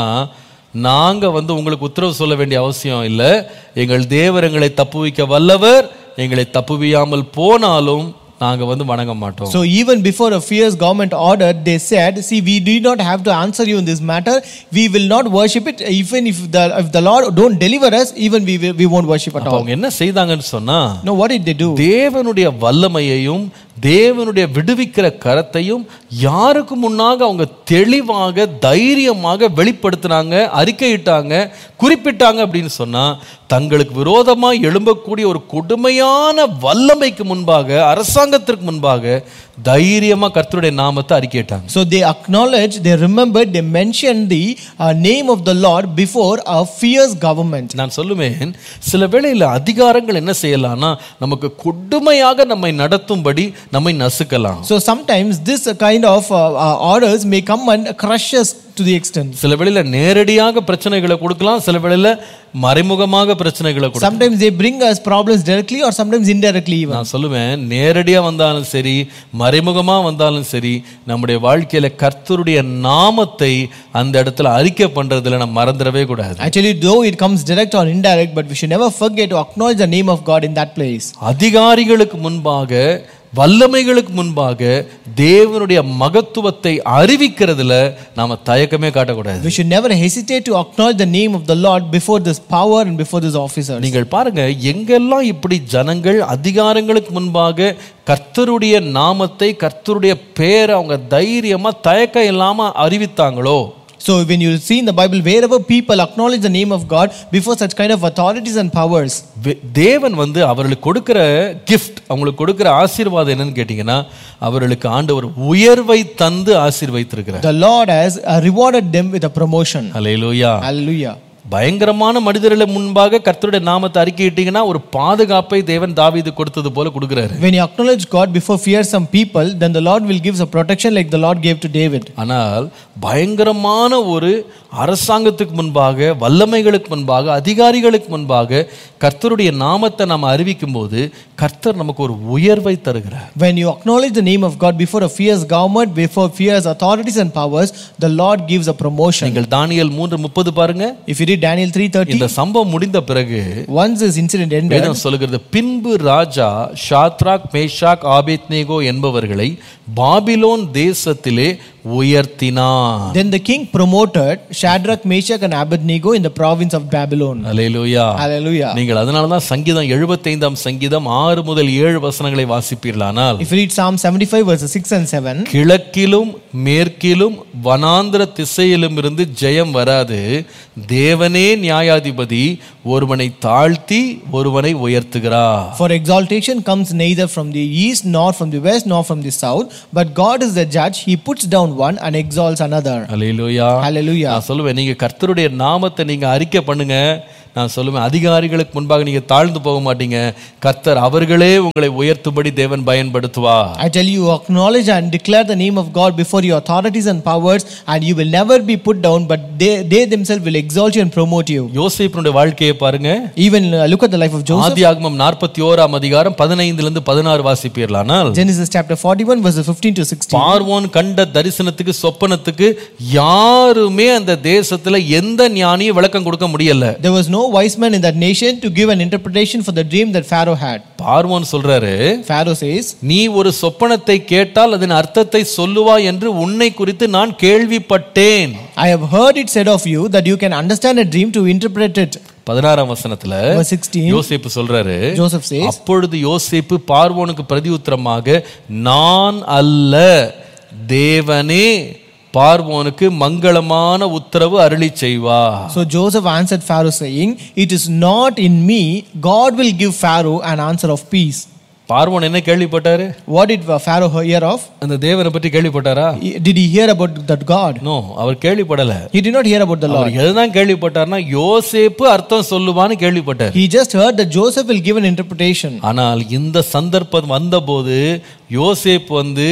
நாங்க வந்து உங்களுக்கு உத்தரவு சொல்ல வேண்டிய அவசியம் இல்லை எங்கள் தேவர் எங்களை தப்புவிக்க வல்லவர் எங்களை தப்புவியாமல் போனாலும் நாங்க வந்து வணங்க மாட்டோம் So even before a fierce government order, they said, "See, we do not have to answer you in this matter. We will not worship it. Even if the if the Lord don't deliver us, even we will, we won't worship at அப்ப all." அவங்க என்ன செய்தாங்கன்னு சொன்னா No, what did they do? தேவனுடைய வல்லமையையும் தேவனுடைய விடுவிக்கிற கரத்தையும் யாருக்கு முன்னாக அவங்க தெளிவாக தைரியமாக வெளிப்படுத்தினாங்க அறிக்கையிட்டாங்க குறிப்பிட்டாங்க அப்படின்னு சொன்னா தங்களுக்கு விரோதமாக எழும்பக்கூடிய ஒரு கொடுமையான வல்லமைக்கு முன்பாக அரசாங்கத்திற்கு முன்பாக தைரியமா கர்த்தருடைய நாமத்தை அறிக்கையிட்டாங்க So they acknowledged, they remembered, they mentioned the uh, name of the Lord before a fierce government. நான் சொல்லுவேன் சில வேளையில் அதிகாரங்கள் என்ன செய்யலாம்னா நமக்கு கொடுமையாக நம்மை நடத்தும்படி நம்மை நசுக்கலாம் So sometimes this kind of uh, uh, orders may come and crush us to the extent. சில வேளையில நேரடியாக பிரச்சனைகளை கொடுக்கலாம் சில வேளையில மறைமுகமாக பிரச்சனைகளை கொடுக்கலாம் Sometimes they bring us problems directly or sometimes indirectly even. நான் சொல்லுவேன் நேரடியா வந்தாலும் சரி மறைமுகமா வந்தாலும் சரி நம்முடைய வாழ்க்கையில கர்த்தருடைய நாமத்தை அந்த இடத்துல அறிக்கை பண்றதுல நம்ம மறந்துடவே கூடாது Actually, though it comes direct or indirect, but we should never forget to acknowledge the name of God in that place. அதிகாரிகளுக்கு முன்பாக வல்லமைகளுக்கு முன்பாக தேவனுடைய மகத்துவத்தை அறிவிக்கிறதுல நாம தயக்கமே காட்டக்கூடாது We should never hesitate to acknowledge the name of the Lord before this power and before this officers. நீங்கள் பாருங்க எங்கெல்லாம் இப்படி ஜனங்கள் அதிகாரங்களுக்கு முன்பாக கர்த்தருடைய நாமத்தை கர்த்தருடைய பேரை அவங்க தைரியமா தயக்கம் இல்லாம அறிவித்தாங்களோ So when you see in the Bible, wherever people acknowledge the name of God before such kind of authorities and powers, வே- தேவன் வந்து அவர்களுக்கு கொடுக்கிற கிஃப்ட் அவங்களுக்கு கொடுக்கிற ஆசீர்வாதம் என்னன்னு கேட்டிங்கன்னா அவர்களுக்கு ஆண்டவர் உயர்வை தந்து ஆசீர்வைத்திருக்கிறார் the Lord has uh, rewarded them with a promotion. Hallelujah Hallelujah. பயங்கரமான மனிதர்களை முன்பாக கர்த்தருடைய நாமத்தை அறிக்கையிட்டீங்கன்னா ஒரு பாதுகாப்பை தேவன் தாவீது கொடுத்தது போல கொடுக்கிறாரு When you acknowledge God before fearsome people, then the Lord will give a protection like the Lord gave to David. ஆனால் பயங்கரமான ஒரு அரசாங்கத்துக்கு முன்பாக வல்லமைகளுக்கு முன்பாக அதிகாரிகளுக்கு முன்பாக கர்த்தருடைய நாமத்தை நாம் அறிவிக்கும் போது கர்த்தர் நமக்கு ஒரு உயர்வை தருகிறார் When you acknowledge the name of God before a fierce government, before fierce authorities and powers, the Lord gives a promotion. நீங்கள் தானியேல் மூன்று முப்பது பாருங்க If you read Daniel 3:30, இந்த சம்பவம் முடிந்த பிறகு once this incident ended, வேதம் சொல்லுகிறது பின்பு ராஜா ஷாத்ராக் மேஷாக் ஆபேத்நேகோ என்பவர்களை பாபிலோன் தேசத்திலே உயர்த்தினான் then the king promoted Shadrach, Meshach, and Abednego in the province of Babylon. Hallelujah Hallelujah. நீங்கள் அதனால தான் சங்கீதம் எழுபத்தைந்தாம் சங்கீதம் ஆறு முதல் ஏழு வசனங்களை வாசிப்பீர்களானால் If you read Psalm 75, verses 6 and 7, கிழக்கிலும் மேற்கிலும் வனாந்திர திசையிலும் இருந்து ஜெயம் வராது தேவனே நியாயாதிபதி ஒருவனை தாழ்த்தி ஒருவனை உயர்த்துகிறார் For exaltation comes neither from the east, nor from the west, nor from the south, but God is the judge. He puts down one and exalts another. Hallelujah Hallelujah. நான் சொல்லுவேன் நீங்க கர்த்தருடைய நாமத்தை நீங்க அறிக்கை பண்ணுங்க நான் சொல்லுவேன் அதிகாரிகளுக்கு முன்பாக நீங்க தாழ்ந்து போக மாட்டீங்க கர்த்தர் அவர்களே உங்களை உயர்த்தும்படி தேவன் பயன்படுத்துவார் I tell you, acknowledge and declare the name of God before your authorities and powers, and you will never be put down, but they, they themselves will exalt you and promote you. யோசேப்பினுடைய வாழ்க்கையை பாருங்க Even uh, look at the life of Joseph. ஆதியாகமம் நாற்பத்தி ஓராம் அதிகாரம் பதினைந்துல இருந்து பதினாறு வாசிப்பீர்களானால் Genesis chapter 41, verses 15 to 16. பார்வோன் கண்ட தரிசனத்துக்கு சொப்பனத்துக்கு யாருமே அந்த தேசத்துல எந்த ஞானியும் விளக்கம் கொடுக்க முடியல There was no wise man in that nation to give an interpretation for the dream that Pharaoh had. பார்வோன் சொல்றாரு Pharaoh says, நீ ஒரு சொப்பனத்தை கேட்டால் அதன் அர்த்தத்தை சொல்லுவா என்று உன்னை குறித்து நான் கேள்விப்பட்டேன் I have heard it said of you that you can understand a dream to interpret it. பதினாறாம் வசனத்துல Verse 16, யோசேப்பு சொல்றாரு Joseph says, அப்பொழுது யோசேப்பு பார்வோனுக்கு பிரதியுத்தரமாக நான் அல்ல தேவனே பார்வோனுக்கு மங்களமான உத்தரவு அருளி செய்வா So Joseph answered Pharaoh, saying, It is not in me, God will give Pharaoh an answer of peace. பார்வோன் என்ன கேள்விப்பட்டாரு What did Pharaoh hear of? அந்த தேவனை பற்றி கேள்விப்பட்டாரா He- Did he hear about that God? No அவர் கேள்விப்படல He did not hear about the Lord. அவர் எதுதான் கேள்விப்பட்டார்னா யோசேப்பு அர்த்தம் சொல்லுவான்னு கேள்விப்பட்டார் He just heard that Joseph will give an interpretation. ஆனால் இந்த சந்தர்ப்பம் வந்தபோது யோசேப்பு வந்து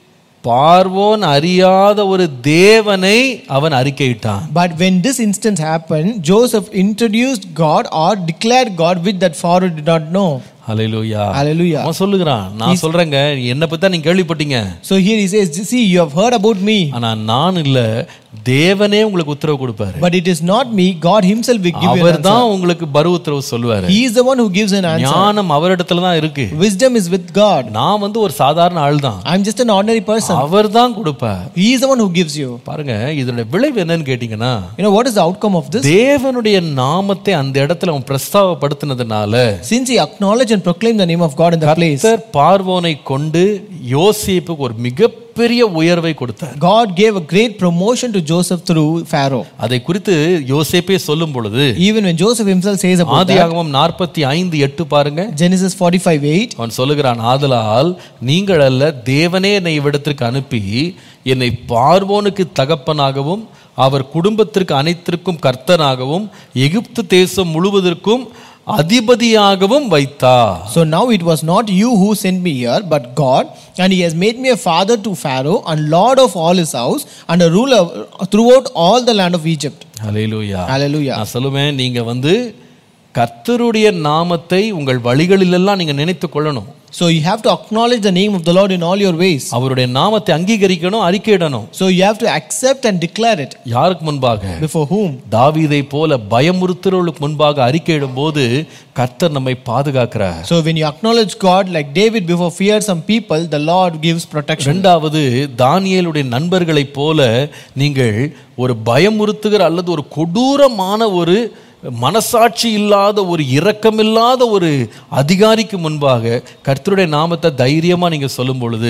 பார்வோன் அறியாத ஒரு தேவனை அவன் அறிக்கையிட்டான் But when this instance happened, Joseph introduced God or declared God with that Pharaoh did not know. Hallelujah Hallelujah. அவன் சொல்லுகிறான் நான் சொல்றேங்க என்ன பத்தி தான் நீங்க கேள்விப்பட்டீங்க So here he says, See, you have heard about me, ஆனா நான் இல்ல தேவனே உங்களுக்கு உத்தரவு கொடுப்பாரு but it is not me. God Himself will give you our an தான் answer. உங்களுக்கு பரு உத்தரவு சொல்லுவாரு He is the one who gives an answer. ஞானம் அவரிடத்துல தான் இருக்கு Wisdom is with God. நான் வந்து ஒரு சாதாரண ஆள் தான் I'm just an ordinary person. அவர் தான் கொடுப்பார் He is the one who gives you. பாருங்க இதனுடைய விளைவு என்னன்னு கேட்டீங்கன்னா You know what is the outcome of this? தேவனுடைய நாமத்தை அந்த இடத்துல அவன் பிரஸ்தாவப்படுத்தினதுனால Since he acknowledged and proclaimed the name of God in the place, கர்த்தர் பார்வோனை கொண்டு யோசேப்புக்கு ஒரு மிகப்பெரிய உயர்வை கொடுத்தார் God gave a great promotion to Joseph through Pharaoh. அதை குறித்து யோசேப்பே சொல்லும் பொழுது Even when Joseph himself says about that, ஆதியாகமம் நாற்பத்தி ஐந்து எட்டு பாருங்க Genesis 45 8, அவன் சொல்லுகிறான் ஆதலால் நீங்கள் அல்ல தேவனே என்னை இவ்விடத்திற்கு அனுப்பி என்னை பார்வோனுக்கு தகப்பனாகவும் அவர் குடும்பத்திற்கு அனைத்திற்கும் கர்த்தனாகவும் எகிப்து தேசம் முழுவதற்கும் அதிபதியாகவும் வைத்தார் So now it was not you who sent me here, but God, and He has made me a father to Pharaoh and lord of all his house and a ruler throughout all the land of Egypt. Hallelujah Hallelujah. நான் சொல்லுவேன் நீங்க வந்து கர்த்தருடைய நாமத்தை உங்கள் வழிகளிலெல்லாம் நீங்க நினைத்து கொள்ளணும் So you have to acknowledge the name of the Lord in all your ways. அவருடைய நாமத்தை அங்கீகரிக்கணும் அறிக்கையிடணும் So you have to accept and declare it. யாருக்கு முன்பாக Before whom? தாவீதை போல பயமுறுத்துறவர்களுக்கு முன்பாக அறிக்கையிடும் போது கர்த்தர் நம்மை பாதுகாக்கிறார் So when you acknowledge God like David before fearsome people, the Lord gives protection. இரண்டாவது தானியேலுடைய நண்பர்களைப் போல நீங்கள் ஒரு பயமுறுத்துகிற அல்லது ஒரு கொடூரமான ஒரு மனசாட்சி இல்லாத ஒரு இரக்கமில்லாத ஒரு அதிகாரிக்கு முன்பாக கர்த்தருடைய நாமத்தை தைரியமா நீங்க சொல்லும் பொழுது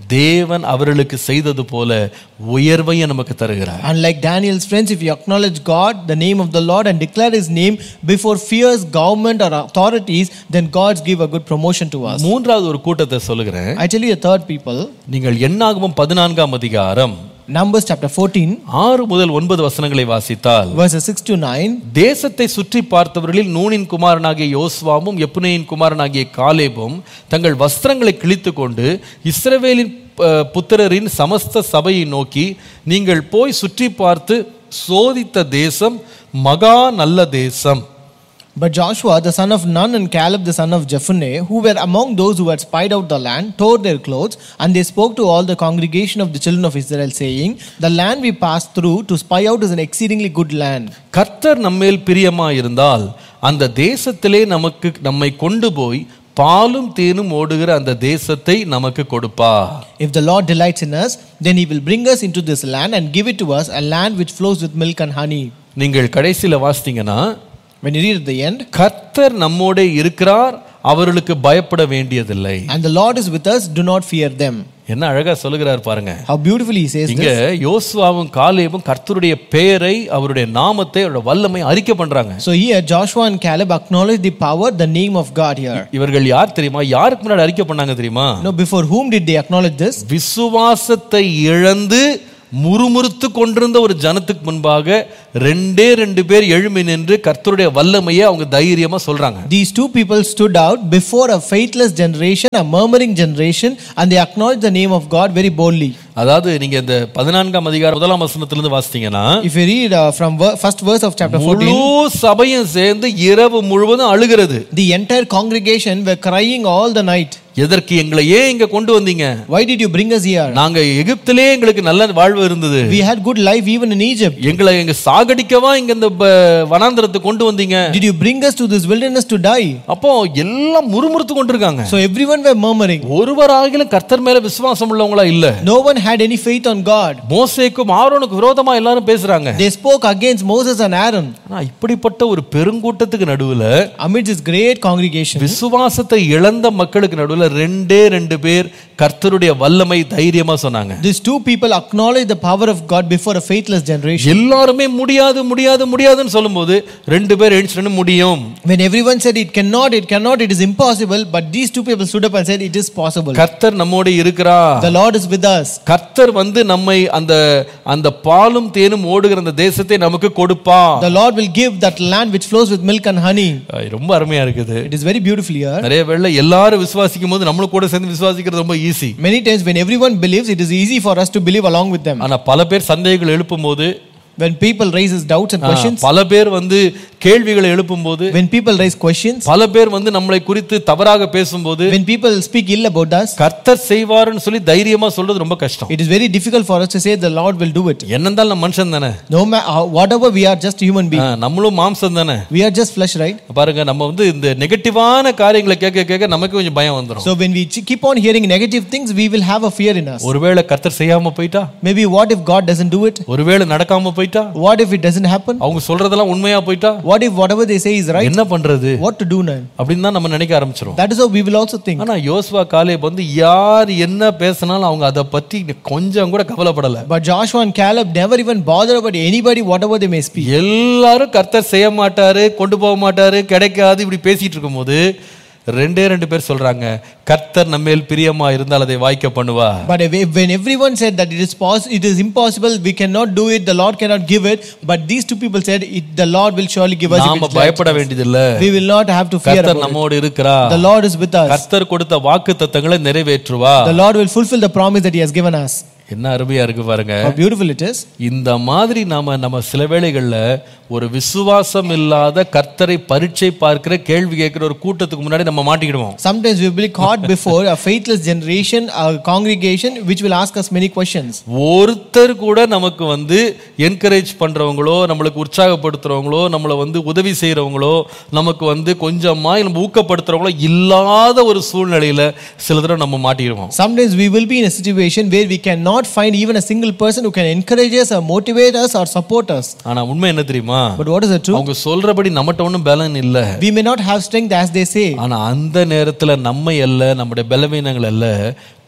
தேவன் அவர்களுக்கு செய்தது போல உயர்வையும் நமக்கு தருகிறார் And like Daniel's friends, if you acknowledge God, the name of the Lord, and declare his name before fierce government or authorities, then God's give a good promotion to us. மூன்றாவது ஒரு கூட்டத்தை சொல்லுகிறேன் I tell you a third people, நீங்கள் எண்ணாகமம் பதினான்காம் அதிகாரம் Numbers chapter 14, ஆறு முதல் ஒன்பது வசனங்களை வாசித்தால் verses 6 to 9. தேசத்தை சுற்றி பார்த்தவர்களில் நூனின் குமாரனாகிய யோசுவாவும் எப்புனேயின் குமாரனாகிய காலேபும் தங்கள் வஸ்திரங்களை கிழித்து கொண்டு இஸ்ரவேலின் அஹ், புத்திரரின் சமஸ்த சபையை நோக்கி நீங்கள் போய் சுற்றி பார்த்து சோதித்த தேசம் மகா நல்ல தேசம் But Joshua, the son of Nun, and Caleb, the son of Jephunneh, who were among those who had spied out the land, tore their clothes, and they spoke to all the congregation of the children of Israel, saying, The land we passed through to spy out is an exceedingly good land. கர்த்தர் நம்மேல் பிரியமாயிருந்தால் அந்த தேசத்திலே நமக்கு நம்மை கொண்டு போய் பாலும் தேனும் ஓடுகிற அந்த தேசத்தை நமக்கு கொடுப்பா If the Lord delights in us, then he will bring us into this land and give it to us, a land which flows with milk and honey. நீங்கள் கடைசியில் வாசித்தீங்கன்னா When you read at the end, கர்த்தர் நம்மோட இருக்கிறார் அவர்களுக்கு பயப்பட வேண்டியதில்லை and the Lord is with us, do not fear them. என்ன அழகா சொல்லுகிறார் பாருங்க How beautifully he says இங்க this. யோசுவாவும் காலேபும் கர்த்தருடைய பெயரை அவருடைய நாமத்தை அவருடைய வல்லமை அறிக்கை பண்றாங்க So here, Joshua and Caleb acknowledge the power, the name of God here. இவர்கள் யார் தெரியுமா யாருக்கு முன்னாடி அறிக்கை பண்ணாங்க தெரியுமா Now, before whom did they acknowledge this? விசுவாசத்தை இழந்து முறுமுறுத்து கொண்டிருந்த ஒரு ஜனத்துக்கு முன்பாக ரெண்டே ரெண்டு பேர் எழும்பி நின்று கர்த்தருடைய வல்லமையை அவங்க தைரியமா சொல்றாங்க These two people stood out before a faithless generation, a murmuring generation, and they acknowledged the name of God very boldly. அதாவது நீங்க இந்த பதினான்காம் அதிகாரம் முதலாம் வசனத்திலிருந்து வாசித்தீங்கன்னா If you read uh, from ver- first verse of chapter 14, முழு சபையும் சேர்ந்து இரவு முழுவதும் அழுகிறது the entire congregation were crying all the night. எதற்கு எங்களை ஏன் இங்க கொண்டு வந்தீங்க Why did you bring us here? நாங்க எகிப்திலே எங்களுக்கு நல்ல வாழ்வு இருந்தது We had good life even in Egypt. எங்களை எங்க சாகடிக்கவா இங்க இந்த ப- வனாந்திரத்தை கொண்டு வந்தீங்க Did you bring us to this wilderness to die? அப்போ எல்லாம் முறுமுறுத்து கொண்டிருக்காங்க So everyone were murmuring. ஒருவராகிலும் கர்த்தர் மேல விசுவாசம் உள்ளவங்களா இல்ல No one had any faith on God. மோசேக்கும் ஆரோனுக்கு விரோதமா எல்லாரும் பேசுறாங்க They spoke against Moses and Aaron ஆனா இப்படிப்பட்ட ஒரு பெருங்கூட்டத்துக்கு நடுவுல amidst this great congregation. விசுவாசத்தை இழந்த மக்களுக்கு நடுவுல ரெண்டே ரெண்டு பேர் கர்த்தருடைய வல்லமை தைரியமா சொன்னாங்க These two people acknowledged the power of God before a faithless generation. எல்லாருமே முடியாது முடியாது முடியாதுன்னு சொல்லும்போது ரெண்டு பேர் எழுந்துட்டு முடியும் When everyone said it cannot, it cannot, it is impossible, but these two people stood up and said it is possible. கர்த்தர் நம்மோடு இருக்கிறார் The Lord is with us. கர்த்தர் வந்து நம்மை அந்த அந்த பாலும் தேனும் ஓடுகிற அந்த தேசத்தை நமக்கு கொடுப்பா The Lord will give that land which flows with milk and honey. ரொம்ப அருமையா இருக்குது It is very beautiful here. நிறைய வேளை எல்லாரும் விசுவாசிக்கும் போது நம்மளும் கூட சேர்ந்து விசுவாசிக்கிறது ரொம்ப easy Many times when everyone believes, it is easy for us to believe along with them. ஆனா பல பேர் சந்தேகங்கள் எழுப்பும் போது When people raises doubts and questions, பல பேர் வந்து கேள்விகளை எழுப்பும் போது when people raise questions, பல பேர் வந்து நம்மளை குறித்து தவறாக பேசும்போது when people speak ill about us, கர்த்தர் செய்வாருன்னு சொல்லி தைரியமா சொல்றது ரொம்ப கஷ்டம் it is very difficult for us to say the Lord will do it. என்னந்தாலும் நம்ம மனுஷன் தானே No matter whatever we are, just human beings. ஆ, நம்மளும் மாம்சம் தானே We are just flesh, right? பாருங்க நம்ம வந்து இந்த நெகட்டிவான காரியங்களை கேட்க கேட்க நமக்கு கொஞ்சம் பயம் வந்துடும் So when we ch- keep on hearing negative things, we will have a fear in us. ஒருவேளை கர்த்தர் செய்யாம போயிட்டா Maybe what if God doesn't do it? ஒருவேளை நடக்காம போயிட்டா What if it doesn't happen? அவங்க சொல்றதெல்லாம் உண்மையா போயிட்டா What if whatever they say is right? என்ன பண்றது What to do now? அப்படின்னு தான் நம்ம நினைக்க ஆரம்பிச்சிரும் That is how we will also think. ஆனா யோசுவா காலேப் வந்து யார் என்ன பேசினாலும் அவங்க அதை பத்தி கொஞ்சம் கூட கவலைப்படல But Joshua and Caleb never even bother about anybody, whatever they may speak. எல்லாரும் கர்த்தர் செய்ய மாட்டாரு கொண்டு போக மாட்டாரு கிடைக்காது இப்படி பேசிட்டு இருக்கும்போது ரெண்டே ரெண்டு பேர் சொல்றாங்க கர்த்தர் நம்மேல் பிரியமா இருந்தால் அதை வாய்க்க பண்ணுவா But if- when everyone said that it is pos- it is impossible, we cannot do it, the Lord cannot give it, but these two people said, it, the Lord will surely give us. if நாம it's right. பயப்பட வேண்டியதில்ல We will not have to fear கர்த்தர் about it. நம்மோடு இருக்கிறா The Lord is with us. கர்த்தர் கொடுத்த வாக்கு தத்தங்களை நிறைவேற்றுவா The Lord will fulfill the promise that He has given us. என்ன அருமையா இருக்கு பாருங்க How beautiful it is. இந்த மாதிரி நாம நம்ம சில வேளைகள்ல ஒரு விசுவாசம் இல்லாத கர்த்தரை பரீட்சை பார்க்கிற கேள்வி கேட்கிற ஒரு கூட்டத்துக்கு முன்னாடி நம்ம மாட்டிக்கிடுவோம் Sometimes we will be caught before a faithless generation, a congregation, which will ask us many questions. ஒருத்தர் கூட நமக்கு வந்து என்கரேஜ் பண்றவங்களோ நம்மளுக்கு உற்சாகப்படுத்துறவங்களோ நம்மளை வந்து உதவி செய்றவங்களோ நமக்கு வந்து கொஞ்சமா நம்ம ஊக்கப்படுத்துறவங்களோ இல்லாத ஒரு சூழ்நிலையில சில தடவை நம்ம மாட்டிடுவோம் Sometimes we will be in a situation where we cannot find even a single person who can encourage us or motivate us or support us. ஆனா உண்மை என்ன தெரியுமா But what is the truth? அவங்க சொல்றபடி நம்மகிட்ட ஒன்றும் பலன் இல்ல We may not have strength as they say. ஆனா அந்த நேரத்துல நம்ம அல்ல நம்முடைய பலவீனங்கள் அல்ல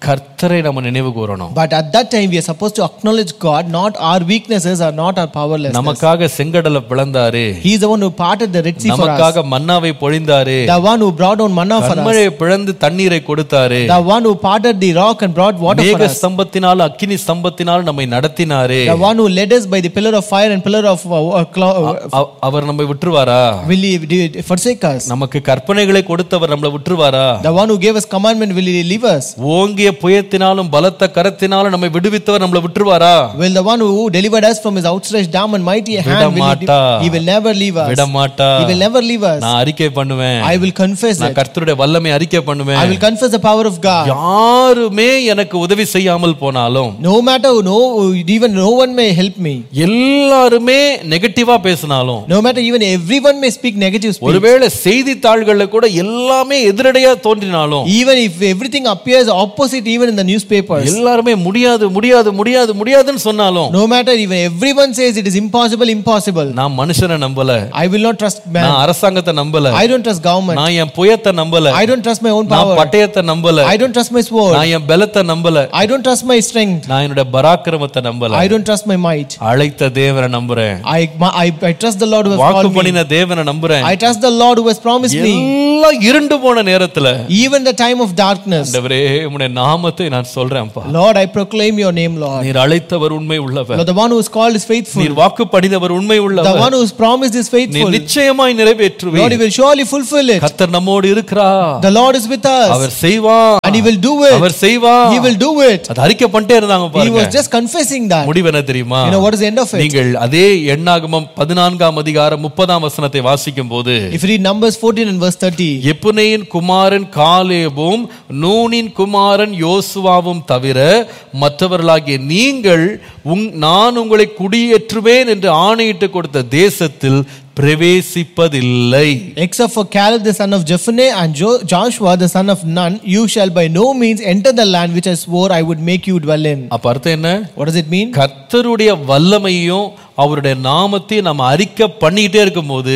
கர்த்தரை நம்ம நினைவு கூறணும் But at that time, we are supposed to acknowledge God, not our weaknesses or not our powerlessness. நமக்காக செங்கடலை பிளந்தாரு He is the one who parted the Red Sea for us. நமக்காக மன்னாவை பொழிந்தாரு The one who brought down manna for us. கண்மழையை பிளந்து தண்ணீரை கொடுத்தாரு The one who parted the rock and brought water for மேக us. ஸ்தம்பத்தினால் அக்கினி ஸ்தம்பத்தினால் நம்மை நடத்தினாரு The one who led us by the pillar of fire and pillar of uh, uh, cloud. அ- அவர் நம்மை விட்டுருவாரா Will he do it- forsake us? நமக்கு கற்பனைகளை கொடுத்தவர் நம்மளை விட்டுருவாரா The one who gave us commandment, will he leave us? ஓங்கிய புயத்தினாலும் பலத்த கரத்தினாலும் நம்மை விடுவித்தவர் நம்மளை விட்டுருவாரா Will the one who delivered us from his outstretched arm and mighty hand, will he, விடமாட்டா. he will never leave us. விடமாட்டா He will never leave us. நான் அறிக்கை பண்ணுவேன் I will confess நான் it. கர்த்தருடைய வல்லமை அறிக்கை I பண்ணுவேன் will confess the power of God. யாருமே எனக்கு உதவி செய்யாமல் போனாலும் No matter, no, even no one may help me. எல்லாருமே நெகட்டிவா பேசினாலும் No matter, even everyone may speak negative speech. ஒருவேளை செய்தித்தாள்கள்ல கூட எல்லாமே எதிரடையா தோன்றினாலும் Even if everything appears opposite, even in the newspapers. எல்லாருமே முடியாது முடியாது முடியாது முடியாதுன்னு சொன்னாலும் No matter, even everyone says it is impossible, impossible. நான் மனுஷனை நம்பல I will not trust man. நான் அரசாங்கத்தை நம்பல I don't trust government. நான் என் புயத்தை நம்பல I don't trust my own நான் power. பட்டயத்தை நம்பல I don't trust my sword. நான் என் பலத்தை நம்பல I don't trust my strength. நான் என்னோட பராக்கிரமத்தை நம்பல I don't trust my might. அழைத்த தேவனை நம்புறேன் I, my- I, I trust the Lord who has வாக்கு called me. பண்ணின தேவனை நம்புறேன் I trust the Lord who has promised me. எல்லாம் இருண்டு போன நேரத்துல Even the time of darkness. ஆண்டவரே உம்முடைய நாமத்தை நான் சொல்றேன்ப்பா Lord, I proclaim your name, Lord. நீர் அழைத்தவர் உண்மை உள்ளவர் Lord, the one who is called is faithful. நீர் வாக்கு பண்ணினவர் உண்மை The உள்ளவர் one who is promised is நீர் faithful. நிச்சயமாய் Lord, நிறைவேற்றுவீர் He will surely fulfill it. கர்த்தர் நம்மோடு இருக்கிறார் The Lord is with us. அவர் செய்வார் And He will do it. அவர் செய்வார் He will do it. அது அறிக்கை பண்ணிட்டே இருந்தாங்க He பாருங்க was just confessing that. முடிவு என்ன தெரியுமா You know what is the end of it? நீங்கள் அதே எண்ணாகமம் பதினான்காம் அதிகாரம் முப்பதாம் வசனத்தை வாசிக்கும் போது If you read Numbers 14 and verse 30, எப்புனேயின் குமாரன் காலேபும் நூனின் குமாரன் யோசுவாவும் தவிர மற்றவர்களாகிய நீங்கள் உங் நான் உங்களை குடியேற்றுவேன் என்று ஆணையிட்டு கொடுத்த தேசத்தில் பிரவேசிப்பதில்லை except for Caleb the son of Jephunneh and jo- Joshua the son of Nun, you shall by no means enter the land which I swore I would make you dwell in. அப்ப அர்த்தம் என்ன What does it mean? கர்த்தருடைய வல்லமையும் அவருடைய நாமத்தையும் நம்ம அறிக்கை பண்ணிக்கிட்டே இருக்கும்போது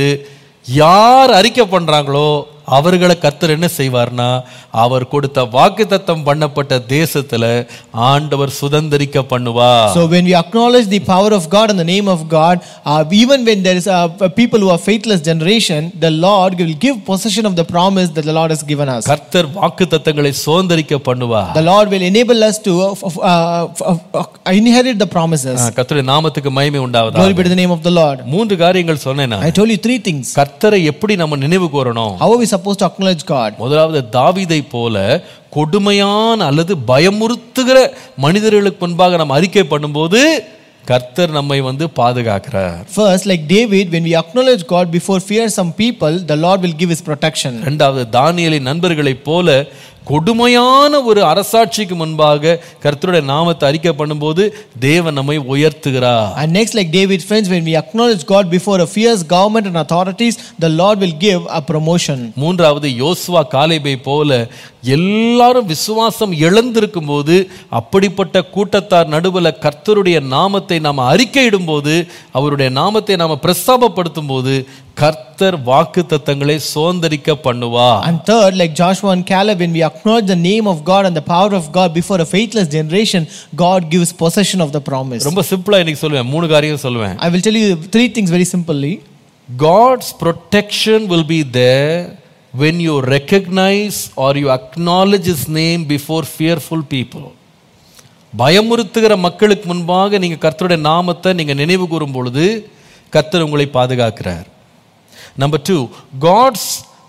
யார் அறிக்கை பண்றாங்களோ அவர்களை கர்த்தர் என்ன செய்வார்னா அவர் கொடுத்த வாக்குத்தத்தம் பண்ணப்பட்ட தேசத்துல ஆண்டவர் சுதந்திரிக்க பண்ணுவார் So when we acknowledge the power of God and the name of God, uh, even when there is uh, people who are faithless generation, the Lord will give possession of the promise that the Lord has given us. கர்த்தர் வாக்குத்தத்தங்களை சுதந்திரிக்க பண்ணுவார் The Lord will enable us to uh, f- uh, f- uh, inherit the promises. ஆ, கர்த்தருடைய நாமத்துக்கு மகிமை உண்டாவதா Glory be to the name of the Lord. மூன்று காரியங்கள் சொன்னேன் நான். I told you three things. கர்த்தரை எப்படி நம்ம நினைவு கூறணும் How are we supposed to acknowledge God? முதலாவது தாவீதை போல கொடுமையான அல்லது பயமுறுத்துகிற மனிதர்களுக்கு முன்பாக நம்ம அறிக்கை பண்ணும்போது கர்த்தர் நம்மை வந்து பாதுகாக்கிறார் First, like David, when we acknowledge God before fearsome people, the Lord will give his protection. இரண்டாவது தானியலின் நண்பர்களைப் போல கொடுமையான ஒரு அரசாட்சிக்கு முன்பாக கர்த்தருடைய நாமத்தை அறிக்கை பண்ணும்போது தேவன் நம்மை உயர்த்துகிறார் And next, like David's friends, when we acknowledge God before a fierce government and authorities, the Lord will give a promotion. மூன்றாவது யோசுவா காலேபை போல எல்லாரும் விசுவாசம் இழந்திருக்கும் போது அப்படிப்பட்ட கூட்டத்தார் நடுவில் கர்த்தருடைய நாமத்தை நாம் அறிக்கையிடும் போது அவருடைய நாமத்தை நாம் பிரஸ்தாபப்படுத்தும் போது கர்த்தர் வாக்கு தத்தங்களை சுதந்திரிக்க பண்ணுவார் And third, like Joshua and Caleb, when we acknowledge the name of God and the power of God before a faithless generation, God gives possession of the promise. ரொம்ப சிம்பிளா இன்னைக்கு சொல்லுவேன் மூணு காரியம் சொல்லுவேன் I will tell you three things very simply. God's protection will be there when you recognize or you acknowledge his name before fearful people. பயமுறுத்துகிற மக்களுக்கு முன்பாக நீங்க கர்த்தருடைய நாமத்தை நீங்க நினைவு கூறும் பொழுது கர்த்தர் உங்களை பாதுகாக்கிறார் number two God's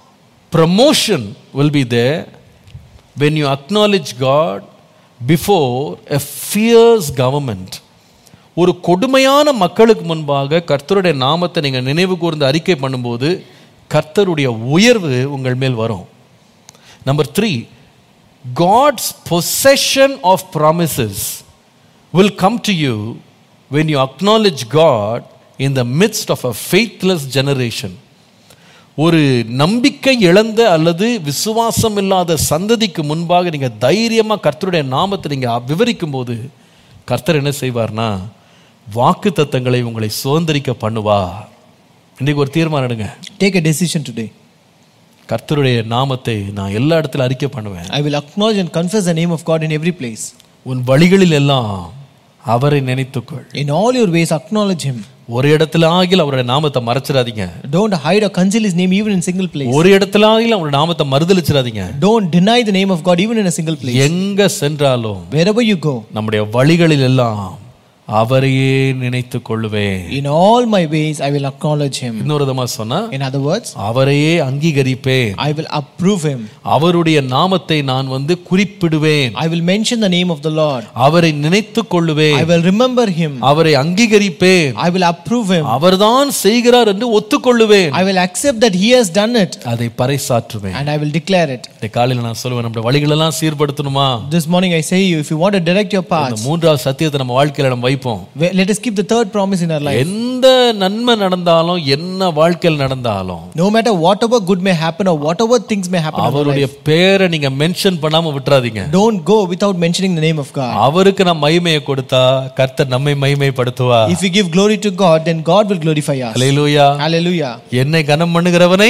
promotion will be there when you acknowledge God before a fierce government ஒரு கொடுமையான மக்களுக்கு முன்பாக கர்த்தருடைய நாமத்தை நீங்கள் நினைவு கூர்ந்து அறிக்கை பண்ணும்போது கர்த்தருடைய உயர்வு உங்கள் மேல் வரும் number three God's possession of promises will come to you when you acknowledge God in the midst of a faithless generation ஒரு நம்பிக்கை இழந்த அல்லது விசுவாசம் இல்லாத சந்ததிக்கு முன்பாக நீங்க தைரியமா கர்த்தருடைய நாமத்தை நீங்க விவரிக்கும் போது கர்த்தர் என்ன செய்வார்னா வாக்கு தத்தங்களை உங்களை சுதந்திரிக்க பண்ணுவா இன்னைக்கு ஒரு தீர்மானம் எடுங்க Take a decision today. கர்த்தருடைய நாமத்தை நான் எல்லா இடத்துல அறிக்கை பண்ணுவேன் I will acknowledge and confess the name of God in every place. உன் வழிகளில் எல்லாம் அவரை நினைத்துக்கொள் In all your ways, acknowledge Him. ஒரு இடத்துல ஆகில் அவருடைய நாமத்தை மறைச்சிடாதீங்க Don't hide or conceal His name even in single place. ஒரு இடத்துல ஆகில் அவருடைய நாமத்தை மறுதலிச்சிடாதீங்க Don't deny the name of God even in a single place. எங்க சென்றாலும் Wherever you go, நம்முடைய வழிகளில் எல்லாம் அவரையே நினைத்து கொள்ளுவேன் in all my ways, I will acknowledge Him. இன்னொரு விதமா சொன்னா In other words, அவரையே அங்கீகரிப்பேன் I will approve Him. அவருடைய நாமத்தை நான் வந்து குறிப்பிடுவேன் I will mention the name of the Lord. அவரை நினைத்து கொள்ளுவேன் I will remember Him. அவரை அங்கீகரிப்பேன் I will approve Him. அவர்தான் செய்கிறார் என்று ஒத்துக்கொள்ளுவேன் I will accept that He has done it அதை பறைசாற்றுவேன் and I will declare it. இந்த காலையில நான் சொல்லுவேன் நம்முடைய வழிகளெல்லாம் சீர்படுத்தணுமா This morning I say you, if you want to direct your இந்த paths, மூன்றாவது சத்தியத்தை நம்ம வாழ்க்கையில நம்ம வைப்போம் we- let us keep the third promise in our life. எந்த நன்மை நடந்தாலும் என்ன வாழ்க்கையில் நடந்தாலும் No matter whatever good may happen or whatever things may happen in our அவருடைய life, பேரை நீங்க மென்ஷன் பண்ணாம விட்டுறாதீங்க don't go without mentioning the name of God. அவருக்கு நான் மகிமையை கொடுத்தா கர்த்தர் நம்மை மகிமைப்படுத்துவா If we give glory to God, then God will glorify us. Hallelujah Hallelujah. என்னை கனம் பண்ணுகிறவனை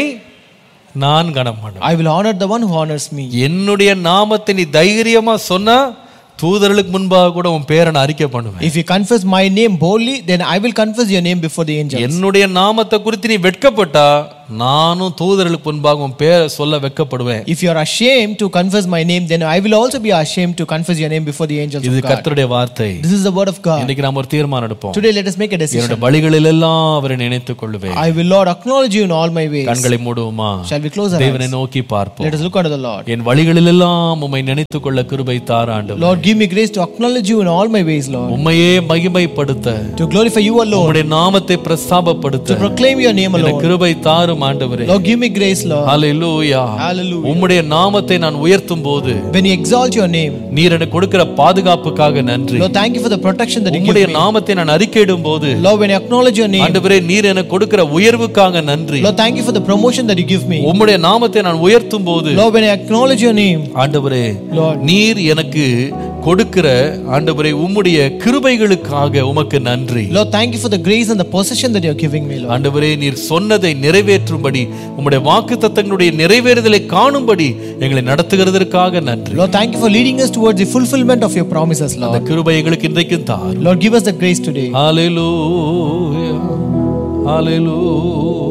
நான் கனம் பண்ண I will honor the one who honors me. என்னுடைய நாமத்தை நீ தைரியமா சொன்னா தூதர்களுக்கு முன்பாக கூட உன் பேரை நான் அறிக்கை பண்ணுவேன் If you confess my name boldly, then I will confess your name before the angels. என்னுடைய நாமத்தை குறித்து நீ வெட்கப்பட்டா நானும் தூதர்களுக்கு முன்பாக உன் பேரை சொல்ல வெட்கப்படுவேன் If you are ashamed to confess my name, then I will also be ashamed to confess your name before the angels இது of God. கர்த்தருடைய வார்த்தை This is the word of God. இன்னைக்கு நாம் ஒரு தீர்மானம் எடுப்போம் Today, let us make a decision. என்னோட வழிகளில் எல்லாம் அவரை நினைத்துக் கொள்ளுவேன் I will, Lord, acknowledge you in all my ways. கண்களை மூடுவோமா Shall we close our தேவனை eyes? நோக்கி பார்ப்போம் Let us look unto the Lord. என் வழிகளில் எல்லாம் உம்மை நினைத்துக் கொள்ள கிருபை தாராண்டு Lord, give me grace to acknowledge you in all my ways, Lord. உம்மையே மகிமைப்படுத்த To glorify you alone. உம்முடைய நாமத்தை பிரஸ்தாபப்படுத்த To proclaim your name எனக்கு alone. கிருபை தாரும் ஆண்டவரே Lord, give me grace, Lord. ஹalleluya Hallelujah. உம்முடைய நாமத்தை நான் உயர்த்தும் போது When you exalt your name, நீர் எனக்கு கொடுக்கிற பாதுகாப்புக்காக நன்றி Lord, thank you for the protection that you give உம்முடைய me. நாமத்தை நான் அறிக்கையிடும் போது Lord, when I acknowledge your name, ஆண்டவரே நீர் எனக்கு கொடுக்கிற உயர்வுக்காக நன்றி Lord, thank you for the promotion that you give me. உம்முடைய நாமத்தை நான் உயர்த்தும் போது Lord, when I acknowledge your name, ஆண்டவரே Lord, நீர் எனக்கு கொடுக்கிற ஆண்டவரே உம்முடைய கிருபைகளுக்காக உமக்கு நன்றி Lord, thank you for the grace and the possession that you're giving me, Lord. ஆண்டவரே நீர் சொன்னதை நிறைவேற்றும்படி உம்முடைய வாக்கு தத்தங்களுடைய நிறைவேறுதலை காணும்படி எங்களை நடத்துகிறதற்காக நன்றி Lord, thank you for leading us towards the fulfillment of your promises, அந்த Lord. கிருபை எங்களுக்கு இன்றைக்கும் தார் Lord, give us the grace today. Hallelujah hallelujah